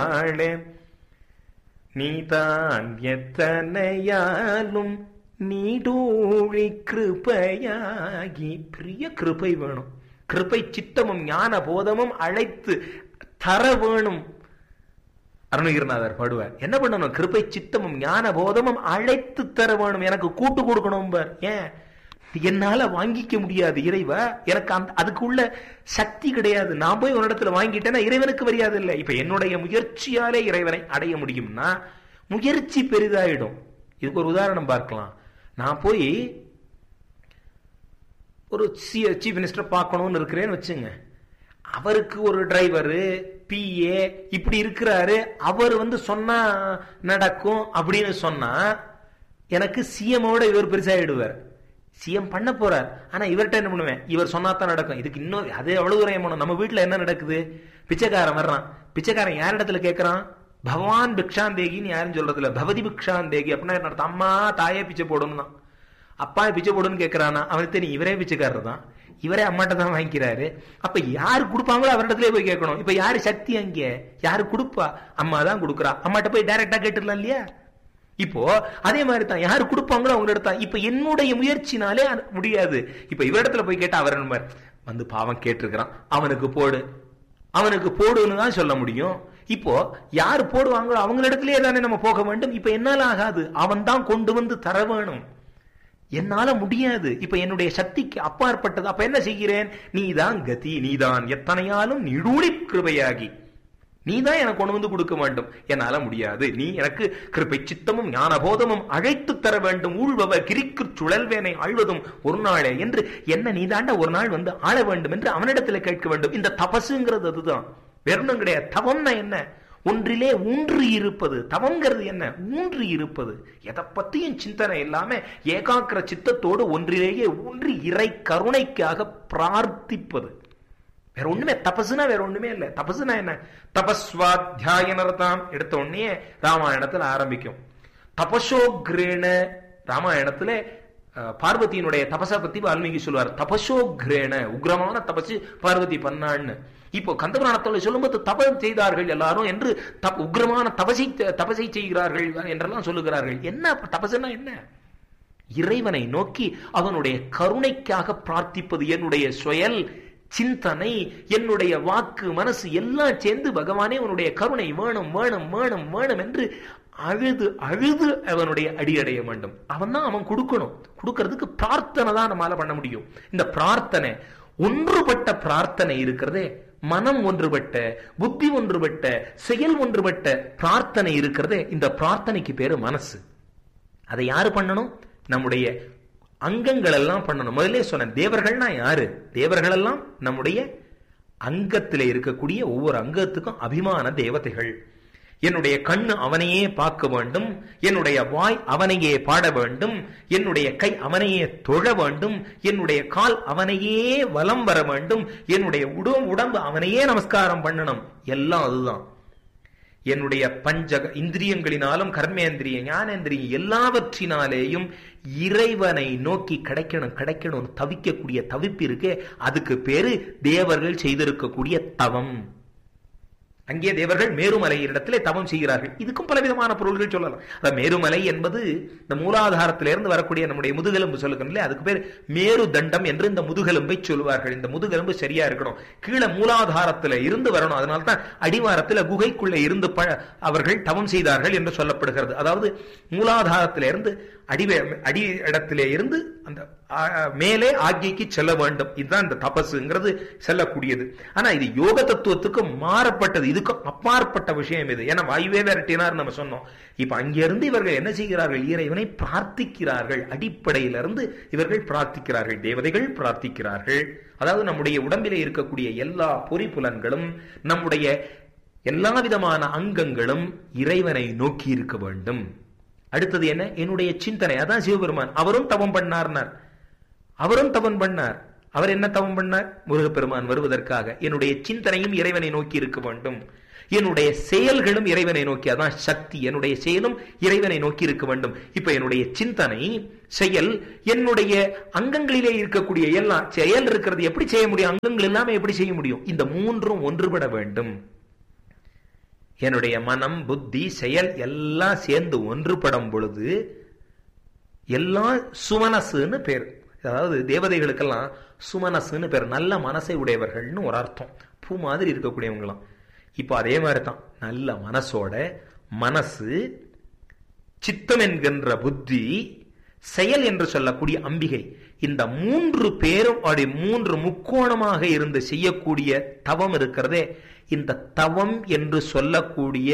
ஆளே நீதான் எத்தனையாலும் நீடூழி கிருபையாகி பெரிய கிருபை வேணும் கிருபை சித்தமும் ஞான போதமும் அழைத்து தர வேணும் அருணகிரிநாதர் பாடுவார் என்ன பண்ணணும் கிருபை சித்தமும் ஞான போதமும் அழைத்து தர வேணும் எனக்கு கூட்டு கொடுக்கணும் பார் ஏன் என்னால வாங்கிக்க முடியாது இறைவா எனக்கு அந்த அதுக்குள்ள சக்தி கிடையாது நான் போய் ஒரு இடத்துல வாங்கிட்டேன்னா இறைவனுக்கு மரியாதை இல்லை இப்ப என்னுடைய முயற்சியாலே இறைவனை அடைய முடியும்னா முயற்சி பெரிதாயிடும் இதுக்கு ஒரு உதாரணம் பார்க்கலாம் நான் போய் ஒரு சீஃப் மினிஸ்டர் பார்க்கணும்னு இருக்கிறேன்னு வச்சுங்க அவருக்கு ஒரு டிரைவரு பிஏ இப்படி இருக்கிறாரு அவர் வந்து சொன்னா நடக்கும் அப்படின்னு சொன்னா எனக்கு சிஎமோட இவர் பெருசாயிடுவார் சிஎம் பண்ண போறார் ஆனா இவர்கிட்ட என்ன பண்ணுவேன் இவர் சொன்னா தான் நடக்கும் இதுக்கு இன்னும் அது எவ்வளவு தூரம் ஏமாணும் நம்ம வீட்டுல என்ன நடக்குது பிச்சைக்காரன் வர்றான் பிச்சைக்காரன் யார் இடத்துல கேட்கறான் பகவான் பிக்ஷாந்தேகின்னு யாரும் சொல்றது இல்ல பவதி பிக்ஷாந்தேகி அப்படின்னா என்ன அர்த்தம்? அம்மா தாயே பிச்சை போடணும் தான் அப்பா பிச்சை போடுன்னு கேட்கறானா அவனுக்கு தெரியும் இவரே பிச்சைக்காரர் தான் இவரே அம்மாட்ட தான் வாங்கிக்கிறாரு அப்ப யாரு கொடுப்பாங்களோ அவரிடத்துல போய் கேட்கணும் இப்ப யாரு சக்தி அங்கே யாரு கொடுப்பா அம்மா தான் கொடுக்குறா அம்மாட்ட போய் டைரக்டா கேட்டுடலாம் இல்லையா இப்போ அதே மாதிரி தான் யாரு கொடுப்பாங்களோ அவங்க இடத்தா இப்ப என்னுடைய முயற்சினாலே அது முடியாது இப்ப இவரிடத்துல போய் கேட்டா அவர் என்ன வந்து பாவம் கேட்டிருக்கிறான் அவனுக்கு போடு அவனுக்கு போடுன்னு தான் சொல்ல முடியும் இப்போ யாரு போடுவாங்களோ அவங்களிடத்திலே தானே நம்ம போக வேண்டும் இப்ப என்னால ஆகாது அவன் தான் கொண்டு வந்து தர வேணும் என்னால முடியாது இப்ப என்னுடைய சக்திக்கு அப்பாற்பட்டது அப்ப என்ன செய்கிறேன் நீதான் கதி நீதான் எத்தனையாலும் நிடூழி கிருபையாகி நீதான் எனக்கு கொண்டு வந்து கொடுக்க வேண்டும் என்னால முடியாது நீ எனக்கு கிருபை சித்தமும் ஞானபோதமும் அழைத்து தர வேண்டும் ஊழ்பவர் கிரிக்கு சுழல்வேனை ஆழ்வதும் ஒரு நாளே என்று என்ன நீதாண்ட ஒரு நாள் வந்து ஆள வேண்டும் என்று அவனிடத்துல கேட்க வேண்டும் இந்த தபசுங்கிறது அதுதான் வெறும் கிடையாது தவம்னா என்ன ஒன்றிலே ஊன்றி இருப்பது தவங்கிறது என்ன ஊன்றி இருப்பது எதை பத்தியும் சிந்தனை இல்லாம ஏகாக்கிர சித்தத்தோடு ஒன்றிலேயே ஊன்றி இறை கருணைக்காக பிரார்த்திப்பது வேற ஒண்ணுமே தபசுனா வேற ஒண்ணுமே இல்ல தபசுனா என்ன தபஸ்வாத்தியாயனர்தாம் எடுத்த உடனே ராமாயணத்துல ஆரம்பிக்கும் தபசோக்ரேண ராமாயணத்துல அஹ், பார்வதியினுடைய தபசை பத்தி வால்மீகி சொல்வார் தபசோக்ரேண உக்ரமான தபசு பார்வதி பண்ணான்னு இப்போ கந்தபுராணத்தில் சொல்லும்போது தபம் செய்தார்கள் எல்லாரும் என்று தப் உக்ரமான தபசை தபசை செய்கிறார்கள் என்றெல்லாம் சொல்லுகிறார்கள் என்ன தபசுனா என்ன இறைவனை நோக்கி அவனுடைய கருணைக்காக பிரார்த்திப்பது என்னுடைய செயல் சிந்தனை என்னுடைய வாக்கு மனசு எல்லாம் சேர்ந்து பகவானே உன்னுடைய கருணை வேணும் வேணும் வேணும் வேணும் என்று அழுது அழுது அவனுடைய அடியடைய வேண்டும் அவன் தான் அவன் கொடுக்கணும் கொடுக்கறதுக்கு பிரார்த்தனை தான் நம்மால பண்ண முடியும் இந்த பிரார்த்தனை ஒன்றுபட்ட பிரார்த்தனை இருக்கிறதே மனம் ஒன்றுபட்ட புத்தி ஒன்றுபட்ட செயல் ஒன்றுபட்ட பிரார்த்தனை இருக்கிறதே இந்த பிரார்த்தனைக்கு பேரு மனசு அதை யாரு பண்ணணும் நம்முடைய அங்கங்கள் எல்லாம் பண்ணணும் முதல்ல சொன்னேன் தேவர்கள்னா யாரு தேவர்கள் எல்லாம் நம்முடைய அங்கத்திலே இருக்கக்கூடிய ஒவ்வொரு அங்கத்துக்கும் அபிமான தேவதைகள் என்னுடைய கண்ணு அவனையே பார்க்க வேண்டும் என்னுடைய வாய் அவனையே பாட வேண்டும் என்னுடைய கை அவனையே தொழ வேண்டும் என்னுடைய கால் அவனையே வலம் வர வேண்டும் என்னுடைய உடம்பு உடம்பு அவனையே நமஸ்காரம் பண்ணணும் எல்லாம் அதுதான் என்னுடைய பஞ்ச இந்திரியங்களினாலும் கர்மேந்திரிய ஞானேந்திரியம் எல்லாவற்றினாலேயும் இறைவனை நோக்கி கிடைக்கணும் கிடைக்கணும் தவிக்கக்கூடிய தவிப்பு இருக்கே அதுக்கு பேரு தேவர்கள் செய்திருக்கக்கூடிய தவம் அங்கே தேவர்கள் மேருமலை இடத்திலே தவம் செய்கிறார்கள் இதுக்கும் பலவிதமான பொருள்கள் சொல்லலாம் அதாவது மேருமலை என்பது இந்த மூலாதாரத்திலிருந்து வரக்கூடிய நம்முடைய முதுகெலும்பு சொல்லுகிறோம் அதுக்கு பேர் மேரு தண்டம் என்று இந்த முதுகெலும்பை சொல்லுவார்கள் இந்த முதுகெலும்பு சரியா இருக்கணும் கீழே மூலாதாரத்துல இருந்து வரணும் அதனால தான் அடிவாரத்துல குகைக்குள்ள இருந்து ப- அவர்கள் தவம் செய்தார்கள் என்று சொல்லப்படுகிறது அதாவது மூலாதாரத்திலிருந்து அடிவே அடி இடத்திலே இருந்து அந்த ஆ, மேலே ஆக்கியக்கு செல்ல வேண்டும் இதுதான் இந்த தபசுங்கிறது செல்லக்கூடியது ஆனா இது யோக தத்துவத்துக்கு மாறப்பட்டது இதுக்கும் அப்பாற்பட்ட விஷயம் இது ஏன்னா வாயுவே விரட்டினார் நம்ம சொன்னோம் இப்ப அங்கிருந்து இவர்கள் என்ன செய்கிறார்கள் இறைவனை பிரார்த்திக்கிறார்கள் அடிப்படையிலிருந்து இவர்கள் பிரார்த்திக்கிறார்கள் தேவதைகள் பிரார்த்திக்கிறார்கள் அதாவது நம்முடைய உடம்பிலே இருக்கக்கூடிய எல்லா பொறிப்புலன்களும் நம்முடைய எல்லா விதமான அங்கங்களும் இறைவனை நோக்கி இருக்க வேண்டும் அடுத்தது என்ன என்னுடைய சிந்தனை அதான் சிவபெருமான் அவரும் தவம் பண்ணார்னார் அவரும் தவம் பண்ணார் அவர் என்ன தவம் பண்ணார் முருகப்பெருமான் வருவதற்காக என்னுடைய சிந்தனையும் இறைவனை நோக்கி இருக்க வேண்டும் என்னுடைய செயல்களும் இறைவனை நோக்கி அதான் சக்தி என்னுடைய செயலும் இறைவனை நோக்கி இருக்க வேண்டும் இப்ப என்னுடைய சிந்தனை செயல் என்னுடைய அங்கங்களிலே இருக்கக்கூடிய எல்லாம் செயல் இருக்கிறது எப்படி செய்ய முடியும் அங்கங்கள் எல்லாமே எப்படி செய்ய முடியும் இந்த மூன்றும் ஒன்றுபட வேண்டும் என்னுடைய மனம் புத்தி செயல் எல்லாம் சேர்ந்து ஒன்றுபடும் பொழுது எல்லாம் சுமனசுன்னு பேர் அதாவது தேவதைகளுக்கெல்லாம் சுமனசுன்னு பேர் நல்ல மனசை உடையவர்கள்னு ஒரு அர்த்தம் பூ மாதிரி இருக்கக்கூடியவங்களாம் இப்போ அதே மாதிரி தான் நல்ல மனசோட மனசு சித்தம் என்கின்ற புத்தி செயல் என்று சொல்லக்கூடிய அம்பிகை இந்த மூன்று பேரும் அப்படி மூன்று முக்கோணமாக இருந்து செய்யக்கூடிய தவம் இருக்கிறதே இந்த தவம் என்று சொல்லக்கூடிய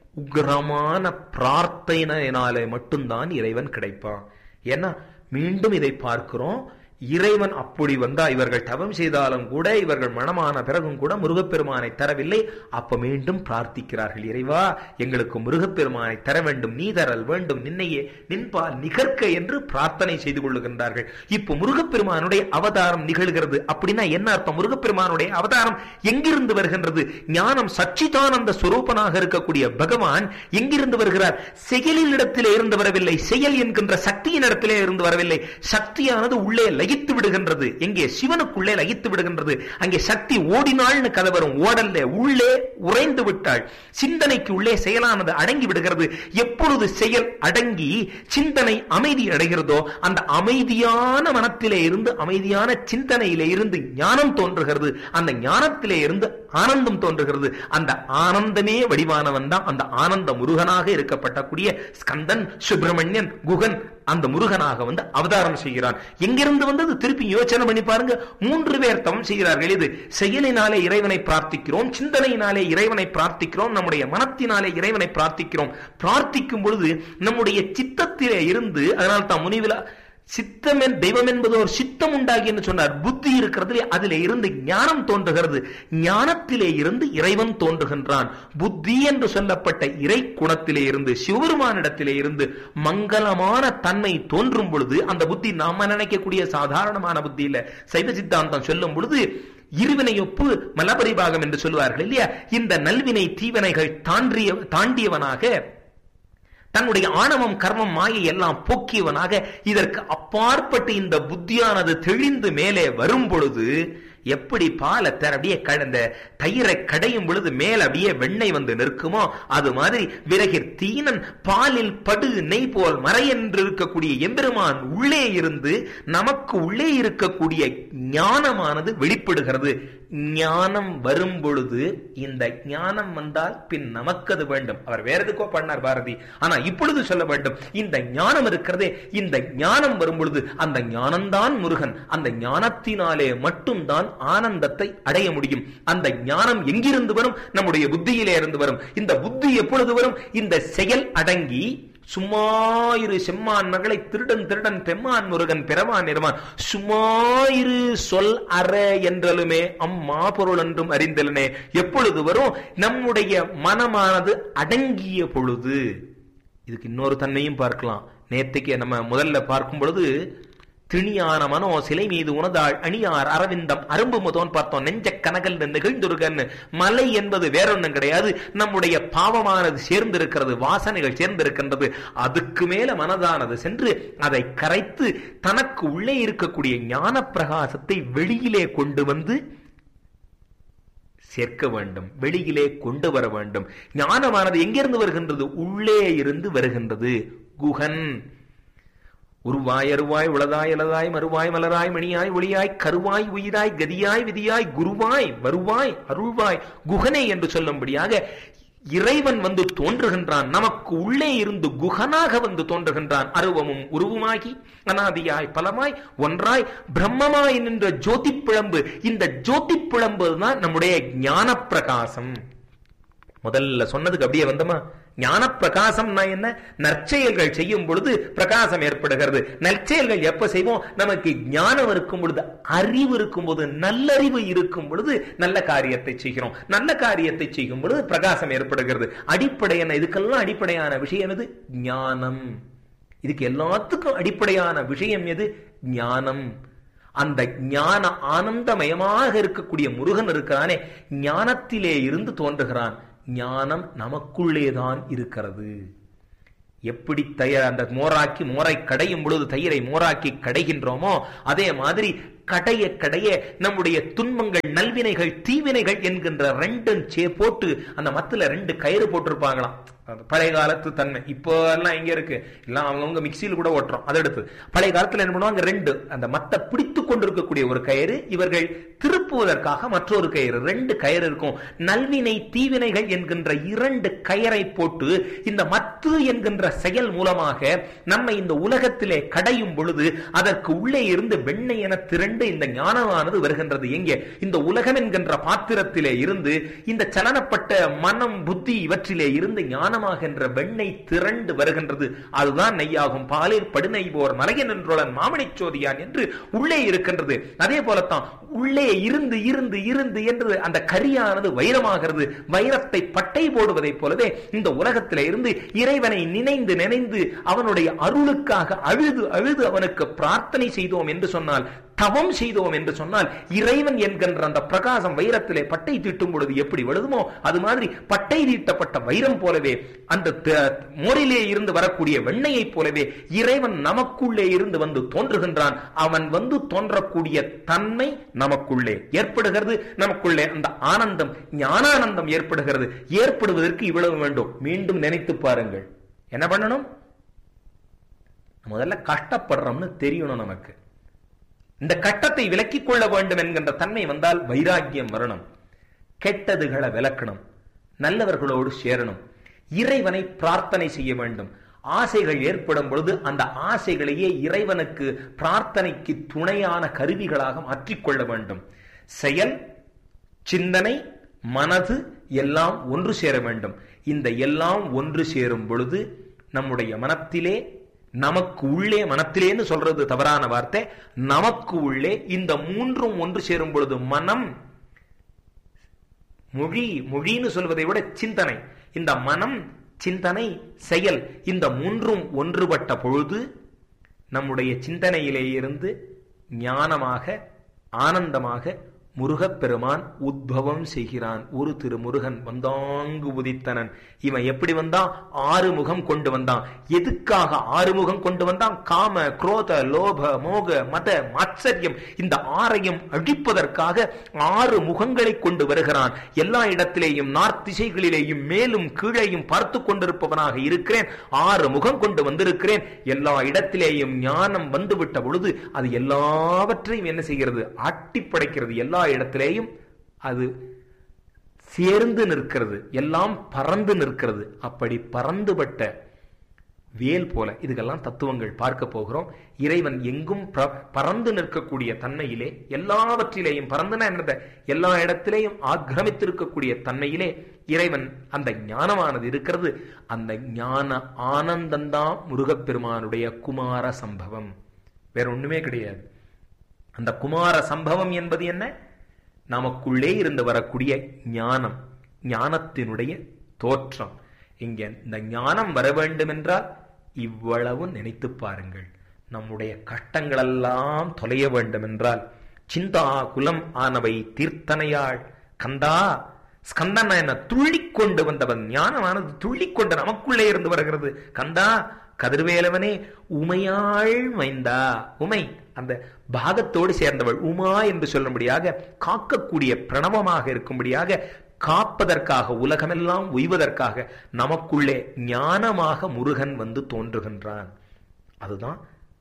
உக்ரமான பிரார்த்தனையினாலே மட்டும்தான் இறைவன் கிடைப்பான் ஏன்னா மீண்டும் இதை பார்க்கிறோம் இறைவன் அப்படி வந்தா இவர்கள் தவம் செய்தாலும் கூட இவர்கள் மனமான பிறகும் கூட முருகப்பெருமானை தரவில்லை அப்ப மீண்டும் பிரார்த்திக்கிறார்கள் இறைவா எங்களுக்கு முருகப்பெருமானை தர வேண்டும் நீ தரல் வேண்டும் நின்னையே நின்பால் நிகர்க்க என்று பிரார்த்தனை செய்து கொள்ளுகின்றார்கள் இப்போ முருகப்பெருமானுடைய அவதாரம் நிகழ்கிறது அப்படின்னா என்ன அர்த்தம் முருகப்பெருமானுடைய அவதாரம் எங்கிருந்து வருகின்றது ஞானம் சச்சிதானந்த சுரூபனாக இருக்கக்கூடிய பகவான் எங்கிருந்து வருகிறார் செயலில் இடத்திலே இருந்து வரவில்லை செயல் என்கின்ற சக்தியின் இடத்திலே இருந்து வரவில்லை சக்தியானது உள்ளே லயித்து விடுகின்றது எங்கே சிவனுக்குள்ளே லயித்து விடுகின்றது அங்கே சக்தி ஓடினாள்னு கதை வரும் ஓடல்ல உள்ளே உறைந்து விட்டாள் சிந்தனைக்கு உள்ளே செயலானது அடங்கி விடுகிறது எப்பொழுது செயல் அடங்கி சிந்தனை அமைதி அடைகிறதோ அந்த அமைதியான மனத்திலே இருந்து அமைதியான சிந்தனையிலே இருந்து ஞானம் தோன்றுகிறது அந்த ஞானத்திலே இருந்து ஆனந்தம் தோன்றுகிறது அந்த ஆனந்தமே வடிவானவன் தான் அந்த ஆனந்த முருகனாக இருக்கப்பட்டக்கூடிய ஸ்கந்தன் சுப்பிரமணியன் குகன் அந்த முருகனாக வந்து அவதாரம் செய்கிறான் எங்கிருந்து வந்தது திருப்பி யோசனை பண்ணி பாருங்க மூன்று பேர் தவம் செய்கிறார்கள் இது செயலினாலே இறைவனை பிரார்த்திக்கிறோம் சிந்தனையினாலே இறைவனை பிரார்த்திக்கிறோம் நம்முடைய மனத்தினாலே இறைவனை பிரார்த்திக்கிறோம் பிரார்த்திக்கும் பொழுது நம்முடைய சித்தத்திலே இருந்து அதனால் தான் முனிவிலா சித்தம் தெய்வம் என்பது ஒரு சித்தம் உண்டாகி என்று சொன்னார் புத்தி இருக்கிறது அதிலே இருந்து ஞானம் தோன்றுகிறது ஞானத்திலே இருந்து இறைவன் தோன்றுகின்றான் புத்தி என்று சொல்லப்பட்ட இறை குணத்திலே இருந்து சிவபெருமானிடத்திலே இருந்து மங்களமான தன்மை தோன்றும் பொழுது அந்த புத்தி நாம நினைக்கக்கூடிய சாதாரணமான புத்தி இல்ல சைவ சித்தாந்தம் சொல்லும் பொழுது இருவினையொப்பு மலபரிபாகம் என்று சொல்வார்கள் இல்லையா இந்த நல்வினை தீவினைகள் தாண்டிய தாண்டியவனாக தன்னுடைய ஆணவம் கர்மம் மாயை எல்லாம் போக்கியவனாக இதற்கு அப்பாற்பட்டு இந்த புத்தியானது தெளிந்து மேலே வரும் பொழுது எப்படி பாலை தர அப்படியே கடந்த தயிரை கடையும் பொழுது மேல அப்படியே வெண்ணெய் வந்து நிற்குமோ அது மாதிரி விறகிற் தீனன் பாலில் படு நெய் போல் மறை என்று இருக்கக்கூடிய எம்பெருமான் உள்ளே இருந்து நமக்கு உள்ளே இருக்கக்கூடிய ஞானமானது வெளிப்படுகிறது ஞானம் வரும் பொழுது இந்த ஞானம் வந்தால் பின் நமக்கு அது வேண்டும் அவர் வேற எதுக்கோ பண்ணார் பாரதி ஆனா இப்பொழுது சொல்ல வேண்டும் இந்த ஞானம் இருக்கிறதே இந்த ஞானம் வரும் பொழுது அந்த ஞானம்தான் முருகன் அந்த ஞானத்தினாலே மட்டும்தான் ஆனந்தத்தை அடைய முடியும் அந்த ஞானம் எங்கிருந்து வரும் நம்முடைய புத்தியிலே இருந்து வரும் இந்த புத்தி எப்பொழுது வரும் இந்த செயல் அடங்கி சும்மாயிரு செம்மான் மகளை திருடன் திருடன் பெம்மான் முருகன் பிறவான் நிறவான் சும்மாயிரு சொல் அற என்றலுமே அம்மா பொருள் என்றும் அறிந்தலனே எப்பொழுது வரும் நம்முடைய மனமானது அடங்கிய பொழுது இதுக்கு இன்னொரு தன்மையும் பார்க்கலாம் நேற்றுக்கு நம்ம முதல்ல பார்க்கும் பொழுது திணியான மனோ சிலை மீது உணதாள் அணியார் அரவிந்தம் அரும்பு முதோன் பார்த்தோம் நெஞ்ச கனகல் நெகிழ்ந்துருகன் மலை என்பது வேறொன்னும் கிடையாது நம்முடைய பாவமானது சேர்ந்திருக்கிறது வாசனைகள் சேர்ந்திருக்கின்றது அதுக்கு மேல மனதானது சென்று அதை கரைத்து தனக்கு உள்ளே இருக்கக்கூடிய ஞான பிரகாசத்தை வெளியிலே கொண்டு வந்து சேர்க்க வேண்டும் வெளியிலே கொண்டு வர வேண்டும் ஞானமானது எங்கிருந்து வருகின்றது உள்ளே இருந்து வருகின்றது குகன் உருவாய் அருவாய் உளதாய் இளதாய் மறுவாய் மலராய் மணியாய் ஒளியாய் கருவாய் உயிராய் கதியாய் விதியாய் குருவாய் வருவாய் அருள்வாய் குகனே என்று சொல்லும்படியாக இறைவன் வந்து தோன்றுகின்றான் நமக்கு உள்ளே இருந்து குகனாக வந்து தோன்றுகின்றான் அருவமும் உருவமாகி அனாதியாய் பலமாய் ஒன்றாய் பிரம்மமாய் நின்ற ஜோதி பிழம்பு இந்த ஜோதி பிழம்பு தான் நம்முடைய ஞான பிரகாசம் முதல்ல சொன்னதுக்கு அப்படியே வந்தோமா ஞான பிரகாசம்னா என்ன நற்செயல்கள் செய்யும் பொழுது பிரகாசம் ஏற்படுகிறது நற்செயல்கள் எப்ப செய்வோம் நமக்கு ஞானம் இருக்கும் பொழுது அறிவு இருக்கும் போது நல்லறிவு இருக்கும் பொழுது நல்ல காரியத்தை செய்கிறோம் நல்ல காரியத்தை செய்யும் பொழுது பிரகாசம் ஏற்படுகிறது அடிப்படையான இதுக்கெல்லாம் அடிப்படையான விஷயம் எது ஞானம் இதுக்கு எல்லாத்துக்கும் அடிப்படையான விஷயம் எது ஞானம் அந்த ஞான ஆனந்தமயமாக இருக்கக்கூடிய முருகன் இருக்கிறானே ஞானத்திலே இருந்து தோன்றுகிறான் ஞானம் நமக்குள்ளேதான் இருக்கிறது எப்படி தய அந்த மோராக்கி மோரை கடையும் பொழுது தயிரை மோராக்கி கடைகின்றோமோ அதே மாதிரி கடைய கடைய நம்முடைய துன்பங்கள் நல்வினைகள் தீவினைகள் என்கின்ற ரெண்டும் சே போட்டு அந்த மத்துல ரெண்டு கயிறு போட்டிருப்பாங்களாம் அது பழைய காலத்து தன்மை இப்போ எல்லாம் எங்க இருக்கு எல்லாம் அவங்கவுங்க மிக்சியில் கூட ஓட்டுறோம் அதை எடுத்து பழைய காலத்துல என்ன பண்ணுவாங்க ரெண்டு அந்த மத்த பிடித்து கொண்டிருக்கக்கூடிய ஒரு கயிறு இவர்கள் திருப்புவதற்காக மற்றொரு கயிறு ரெண்டு கயிறு இருக்கும் நல்வினை தீவினைகள் என்கின்ற இரண்டு கயரை போட்டு இந்த மத்து என்கின்ற செயல் மூலமாக நம்மை இந்த உலகத்திலே கடையும் பொழுது அதற்கு உள்ளே இருந்து வெண்ணெய் என திரண்டு இந்த ஞானமானது வருகின்றது எங்கே இந்த உலகம் என்கின்ற பாத்திரத்திலே இருந்து இந்த சலனப்பட்ட மனம் புத்தி இவற்றிலே இருந்து ஞானமாகின்ற வெண்ணெய் திரண்டு வருகின்றது அதுதான் நெய்யாகும் பாலில் படுநெய் போர் மலையன் என்றோழன் மாமணிச் சோதியான் என்று உள்ளே இருக்கின்றது அதே போலத்தான் உள்ளே இருந்து இருந்து இருந்து என்று அந்த கரியானது வைரமாகிறது வைரத்தை பட்டை போடுவதைப் போலவே இந்த உலகத்திலே இருந்து இறைவனை நினைந்து நினைந்து அவனுடைய அருளுக்காக அழுது அழுது அவனுக்கு பிரார்த்தனை செய்தோம் என்று சொன்னால் தவம் செய்தோம் என்று சொன்னால் இறைவன் என்கின்ற அந்த பிரகாசம் வைரத்திலே பட்டை தீட்டும் பொழுது எப்படி விழுதுமோ அது மாதிரி பட்டை தீட்டப்பட்ட வைரம் போலவே அந்த த- மோரிலே இருந்து வரக்கூடிய வெண்ணையைப் போலவே இறைவன் நமக்குள்ளே இருந்து வந்து தோன்றுகின்றான் அவன் வந்து தோன்றக்கூடிய தன்மை நமக்குள்ளே ஏற்படுகிறது நமக்குள்ளே அந்த ஆனந்தம் ஞானானந்தம் ஏற்படுகிறது ஏற்படுவதற்கு இவ்வளவு வேண்டும் மீண்டும் நினைத்து பாருங்கள் என்ன பண்ணணும் முதல்ல கஷ்டப்படுறோம்னு தெரியணும் நமக்கு இந்த கட்டத்தை விலக்கிக் கொள்ள வேண்டும் என்கின்ற தன்மை வந்தால் வைராக்கியம் வரணும் கெட்டதுகளை விலக்கணும் நல்லவர்களோடு சேரணும் இறைவனை பிரார்த்தனை செய்ய வேண்டும் ஆசைகள் ஏற்படும் பொழுது அந்த ஆசைகளையே இறைவனுக்கு பிரார்த்தனைக்கு துணையான கருவிகளாக மாற்றிக்கொள்ள வேண்டும் செயல் சிந்தனை மனது எல்லாம் ஒன்று சேர வேண்டும் இந்த எல்லாம் ஒன்று சேரும் பொழுது நம்முடைய மனத்திலே நமக்கு உள்ளே மனத்திலேன்னு சொல்றது தவறான வார்த்தை நமக்கு உள்ளே இந்த மூன்றும் ஒன்று சேரும் பொழுது மனம் மொழி மொழின்னு சொல்வதை விட சிந்தனை இந்த மனம் சிந்தனை செயல் இந்த மூன்றும் ஒன்றுபட்ட பொழுது நம்முடைய சிந்தனையிலே இருந்து ஞானமாக ஆனந்தமாக முருகப்பெருமான் உத்பவம் செய்கிறான் ஒரு திரு முருகன் வந்தாங்கு உதித்தனன் இவன் எப்படி வந்தான் ஆறு முகம் கொண்டு வந்தான் எதுக்காக ஆறு முகம் கொண்டு வந்தான் காம குரோத லோப மோக மத மாச்சரியம் இந்த ஆறையும் அழிப்பதற்காக ஆறு முகங்களை கொண்டு வருகிறான் எல்லா இடத்திலேயும் நார்த் திசைகளிலேயும் மேலும் கீழேயும் பார்த்து கொண்டிருப்பவனாக இருக்கிறேன் ஆறு முகம் கொண்டு வந்திருக்கிறேன் எல்லா இடத்திலேயும் ஞானம் வந்துவிட்ட பொழுது அது எல்லாவற்றையும் என்ன செய்கிறது ஆட்டி படைக்கிறது எல்லா இடத்திலேயும் அது சேர்ந்து நிற்கிறது எல்லாம் பறந்து நிற்கிறது அப்படி பறந்துபட்ட வேல் போல இதுக்கெல்லாம் தத்துவங்கள் பார்க்க போகிறோம் இறைவன் எங்கும் ப- பறந்து நிற்கக்கூடிய தன்மையிலே எல்லாவற்றிலேயும் பறந்துனா என்னது எல்லா இடத்திலேயும் ஆக்கிரமித்திருக்கக்கூடிய தன்மையிலே இறைவன் அந்த ஞானமானது இருக்கிறது அந்த ஞான ஆனந்தம்தான் முருகப்பெருமானுடைய குமார சம்பவம் வேற ஒண்ணுமே கிடையாது அந்த குமார சம்பவம் என்பது என்ன நமக்குள்ளே இருந்து வரக்கூடிய ஞானம் ஞானத்தினுடைய தோற்றம் இங்க இந்த ஞானம் வர வேண்டும் என்றால் இவ்வளவு நினைத்து பாருங்கள் நம்முடைய கஷ்டங்களெல்லாம் தொலைய வேண்டும் என்றால் சிந்தா குலம் ஆனவை தீர்த்தனையாள் கந்தா ஸ்கந்தன் என்ன துள்ளிக் கொண்டு வந்தவன் ஞானமானது துள்ளிக் கொண்டு நமக்குள்ளே இருந்து வருகிறது கந்தா கதிர்வேலவனே உமையாள் மைந்தா உமை அந்த பாகத்தோடு சேர்ந்தவள் உமா என்று சொல்லும்படியாக காக்கக்கூடிய பிரணவமாக இருக்கும்படியாக காப்பதற்காக உலகமெல்லாம் உய்வதற்காக நமக்குள்ளே ஞானமாக முருகன் வந்து தோன்றுகின்றான் அதுதான்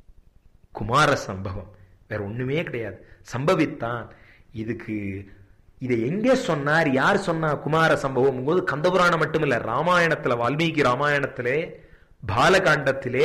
குமார சம்பவம் வேற ஒண்ணுமே கிடையாது சம்பவித்தான் இதுக்கு இதை எங்கே சொன்னார் யார் சொன்னா குமார சம்பவம் போது கந்தபுராணம் மட்டுமில்ல ராமாயணத்துல வால்மீகி ராமாயணத்திலே பாலகாண்டத்திலே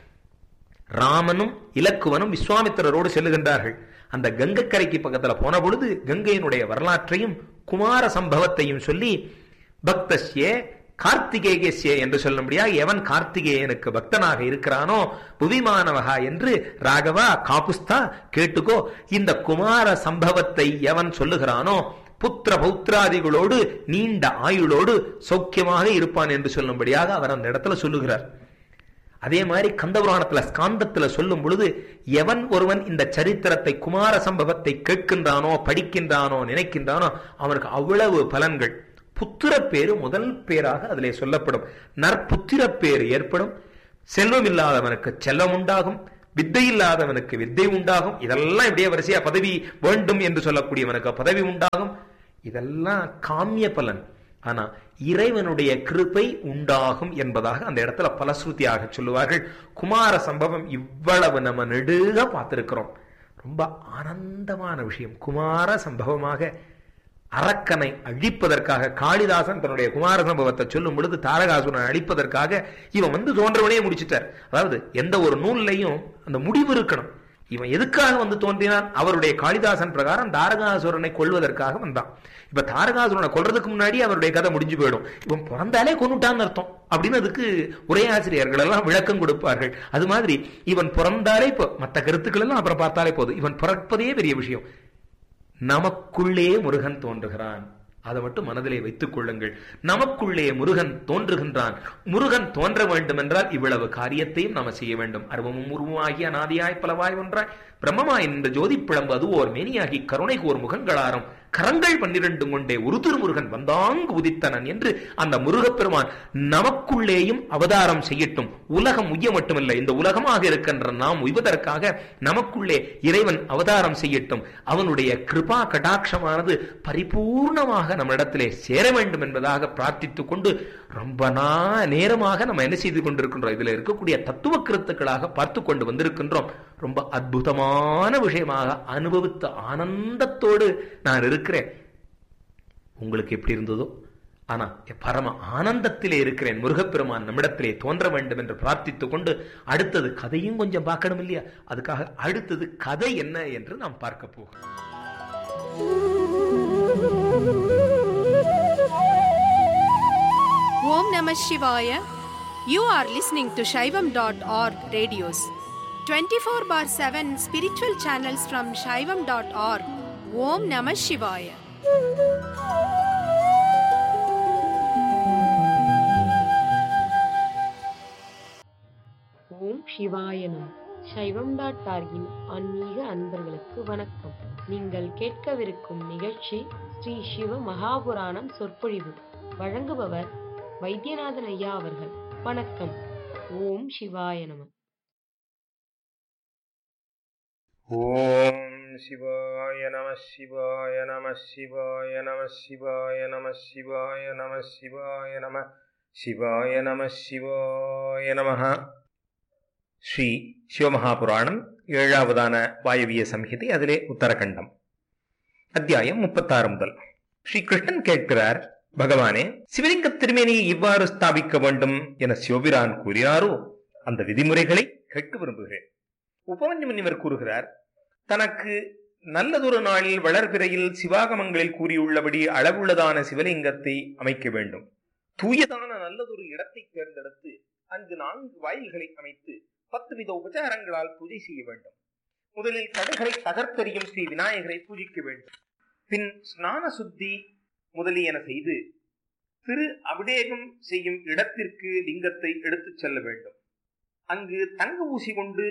ராமனும் இலக்குவனும் விஸ்வாமித்திரரோடு செல்லுகின்றார்கள் அந்த கங்கைக்கரைக்கு பக்கத்துல போன பொழுது கங்கையினுடைய வரலாற்றையும் குமார சம்பவத்தையும் சொல்லி பக்தஸ்ய கார்த்திகேயஸ்ய என்று சொல்லும்படியா எவன் கார்த்திகேயனுக்கு பக்தனாக இருக்கிறானோ புவிமானவகா என்று ராகவா காகுஸ்தா கேட்டுக்கோ இந்த குமார சம்பவத்தை எவன் சொல்லுகிறானோ புத்திர பௌத்திராதிகளோடு நீண்ட ஆயுளோடு சௌக்கியமாக இருப்பான் என்று சொல்லும்படியாக அவர் அந்த இடத்துல சொல்லுகிறார் அதே மாதிரி கந்தபுராணத்துல ஸ்காந்தத்துல சொல்லும் பொழுது எவன் ஒருவன் இந்த சரித்திரத்தை குமார சம்பவத்தை கேட்கின்றானோ படிக்கின்றானோ நினைக்கின்றானோ அவனுக்கு அவ்வளவு பலன்கள் புத்திர பேரு முதல் பேராக அதிலே சொல்லப்படும் நற்புத்திர பேர் ஏற்படும் செல்வம் இல்லாதவனுக்கு செல்வம் உண்டாகும் வித்தை இல்லாதவனுக்கு வித்தை உண்டாகும் இதெல்லாம் இப்படியே வரிசையா பதவி வேண்டும் என்று சொல்லக்கூடியவனுக்கு பதவி உண்டாகும் இதெல்லாம் காமிய பலன் ஆனா இறைவனுடைய கிருபை உண்டாகும் என்பதாக அந்த இடத்துல பலஸ்ருதியாக சொல்லுவார்கள் குமார சம்பவம் இவ்வளவு நம்ம நெடுக பார்த்திருக்கிறோம் ரொம்ப ஆனந்தமான விஷயம் குமார சம்பவமாக அரக்கனை அழிப்பதற்காக காளிதாசன் தன்னுடைய குமார சம்பவத்தை சொல்லும் பொழுது தாரகாசுரனை அழிப்பதற்காக இவன் வந்து தோன்றவனே முடிச்சிட்டார் அதாவது எந்த ஒரு நூல்லையும் அந்த முடிவு இருக்கணும் இவன் எதுக்காக வந்து தோன்றினான் அவருடைய காளிதாசன் பிரகாரம் தாரகாசுரனை கொல்வதற்காக வந்தான் இப்ப தாரகாசுரனை கொல்றதுக்கு முன்னாடி அவருடைய கதை முடிஞ்சு போயிடும் இவன் பிறந்தாலே கொண்டுட்டான்னு அர்த்தம் அப்படின்னு அதுக்கு உரையாசிரியர்கள் எல்லாம் விளக்கம் கொடுப்பார்கள் அது மாதிரி இவன் பிறந்தாலே இப்போ மற்ற கருத்துக்கள் எல்லாம் அப்புறம் பார்த்தாலே போதும் இவன் பிறப்பதே பெரிய விஷயம் நமக்குள்ளே முருகன் தோன்றுகிறான் அதை மட்டும் மனதிலே வைத்துக் கொள்ளுங்கள் நமக்குள்ளே முருகன் தோன்றுகின்றான் முருகன் தோன்ற வேண்டும் என்றால் இவ்வளவு காரியத்தையும் நாம செய்ய வேண்டும் அருவமும் உருவமாகி அனாதியாய் பலவாய் ஒன்றாய் பிரம்மமாய் இந்த ஜோதி பிளம்பு அது ஓர் மேனியாகி கருணை கோர் முகங்களாரும் கரங்கள் பன்னிரண்டு கொண்டே ஒரு திருமுருகன் வந்தாங்கு உதித்தனன் என்று அந்த முருகப்பெருமான் நமக்குள்ளேயும் அவதாரம் செய்யட்டும் உலகம் உய்ய மட்டுமல்ல இந்த உலகமாக இருக்கின்ற நாம் உய்வதற்காக நமக்குள்ளே இறைவன் அவதாரம் செய்யட்டும் அவனுடைய கிருபா கடாட்சமானது பரிபூர்ணமாக நம்மிடத்திலே சேர வேண்டும் என்பதாக பிரார்த்தித்துக் கொண்டு ரொம்ப நா நேரமாக நம்ம என்ன செய்து கொண்டிருக்கின்றோம் இதுல இருக்கக்கூடிய தத்துவ கருத்துக்களாக பார்த்து கொண்டு வந்திருக்கின்றோம் ரொம்ப அற்புதமான விஷயமாக அனுபவித்த ஆனந்தத்தோடு நான் இருக்கிறேன் உங்களுக்கு எப்படி இருந்ததோ ஆனா பரம ஆனந்தத்திலே இருக்கிறேன் முருகப்பெருமான் நம்மிடத்திலே தோன்ற வேண்டும் என்று பிரார்த்தித்துக் கொண்டு அடுத்தது கதையும் கொஞ்சம் பார்க்கணும் இல்லையா அதுக்காக அடுத்தது கதை என்ன என்று நாம் பார்க்க போகிறோம் Om Namah Shivaya. You are listening to Shaivam.org radios. 24 bar 7 spiritual channels from Shaivam.org. Om Namah Shivaya. ஓம் சிவாயனம் சைவம் டாட் டார்கின் ஆன்மீக அன்பர்களுக்கு வணக்கம் நீங்கள் கேட்கவிருக்கும் நிகழ்ச்சி ஸ்ரீ சிவ மகாபுராணம் சொற்பொழிவு வழங்குபவர் வைத்தியநாதன் ஐயா அவர்கள் வணக்கம் ஓம் சிவாய நம ஓம் சிவாய நம சிவாய நம சிவாய நம சிவாய நம சிவாய நம சிவாய நம சிவாய நம சிவாய நம ஸ்ரீ சிவமகாபுராணம் ஏழாவதான வாயவிய சம்ஹிதை அதிலே உத்தரகண்டம் அத்தியாயம் முப்பத்தாறு முதல் ஸ்ரீ கிருஷ்ணன் கேட்கிறார் பகவானே சிவலிங்க திருமேனியை இவ்வாறு ஸ்தாபிக்க வேண்டும் என சிவபிரான் கூறினாரோ அந்த விதிமுறைகளை கேட்க விரும்புகிறேன் உபமன்ய முனிவர் கூறுகிறார் தனக்கு நல்லதொரு நாளில் வளர்பிறையில் சிவாகமங்களில் கூறியுள்ளபடி அளவுள்ளதான சிவலிங்கத்தை அமைக்க வேண்டும் தூயதான நல்லதொரு இடத்தை தேர்ந்தெடுத்து அங்கு நான்கு வாயில்களை அமைத்து பத்து வித உபச்சாரங்களால் பூஜை செய்ய வேண்டும் முதலில் தடைகளை தகர்த்தெறியும் ஸ்ரீ விநாயகரை பூஜிக்க வேண்டும் பின் ஸ்நான சுத்தி முதலியன செய்து திரு அபிடேகம் செய்யும் இடத்திற்கு லிங்கத்தை எடுத்துச் செல்ல வேண்டும் அங்கு தங்க ஊசி கொண்டு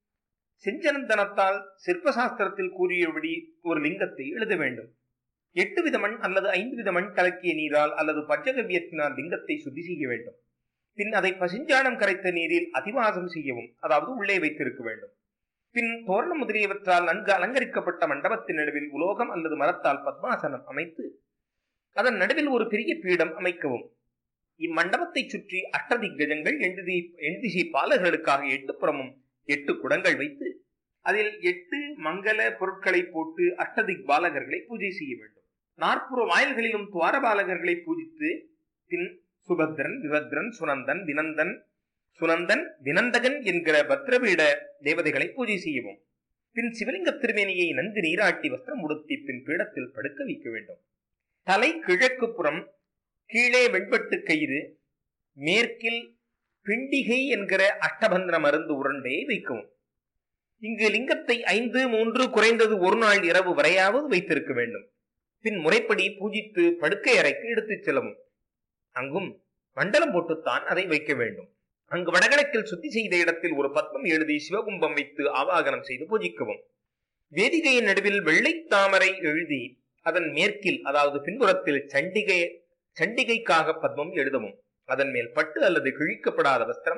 செஞ்சனந்தனத்தால் சிற்பசாஸ்திரத்தில் கூறியபடி ஒரு லிங்கத்தை எழுத வேண்டும் எட்டு வித மண் அல்லது ஐந்து வித மண் கலக்கிய நீரால் அல்லது பஞ்சகவியத்தினால் லிங்கத்தை சுத்தி செய்ய வேண்டும் பின் அதை பசிஞ்சாணம் கரைத்த நீரில் அதிவாசம் செய்யவும் அதாவது உள்ளே வைத்திருக்க வேண்டும் பின் தோரணம் முதலியவற்றால் நன்கு அலங்கரிக்கப்பட்ட மண்டபத்தின் நடுவில் உலோகம் அல்லது மரத்தால் பத்மாசனம் அமைத்து அதன் நடுவில் ஒரு பெரிய பீடம் அமைக்கவும் இம்மண்டபத்தை சுற்றி அஷ்டதிக்கஜங்கள் எண்டு எண்டிசை பாலர்களுக்காக எட்டு புறமும் எட்டு குடங்கள் வைத்து அதில் எட்டு மங்கள பொருட்களை போட்டு அஷ்டதிக் பாலகர்களை பூஜை செய்ய வேண்டும் நாற்புற வாயில்களிலும் துவார பாலகர்களை பூஜித்து பின் சுபத்ரன் விபத்ரன் சுனந்தன் வினந்தன் சுனந்தன் வினந்தகன் என்கிற பத்ரபீட தேவதைகளை பூஜை செய்யவும் பின் சிவலிங்க திருமேனியை நன்கு நீராட்டி வஸ்திரம் உடுத்தி பின் பீடத்தில் படுக்க வைக்க வேண்டும் தலை கிழக்கு புறம் கீழே வெண்பட்டு கயிறு மேற்கில் பிண்டிகை என்கிற அஷ்டபந்திர மருந்து உருண்டையை வைக்கவும் இங்கு லிங்கத்தை ஐந்து மூன்று குறைந்தது ஒரு நாள் இரவு வரையாவது வைத்திருக்க வேண்டும் பின் முறைப்படி பூஜித்து படுக்கை அறைக்கு எடுத்துச் செல்லவும் அங்கும் மண்டலம் போட்டுத்தான் அதை வைக்க வேண்டும் அங்கு வடகிழக்கில் சுத்தி செய்த இடத்தில் ஒரு பத்மம் எழுதி சிவகும்பம் வைத்து ஆவாகனம் செய்து பூஜிக்கவும் வேதிகையின் நடுவில் வெள்ளை தாமரை எழுதி அதன் மேற்கில் அதாவது பின்புறத்தில் சண்டிகை சண்டிகைக்காக பத்மம் எழுதவும் அதன் மேல் பட்டு அல்லது கிழிக்கப்படாத வஸ்திரம்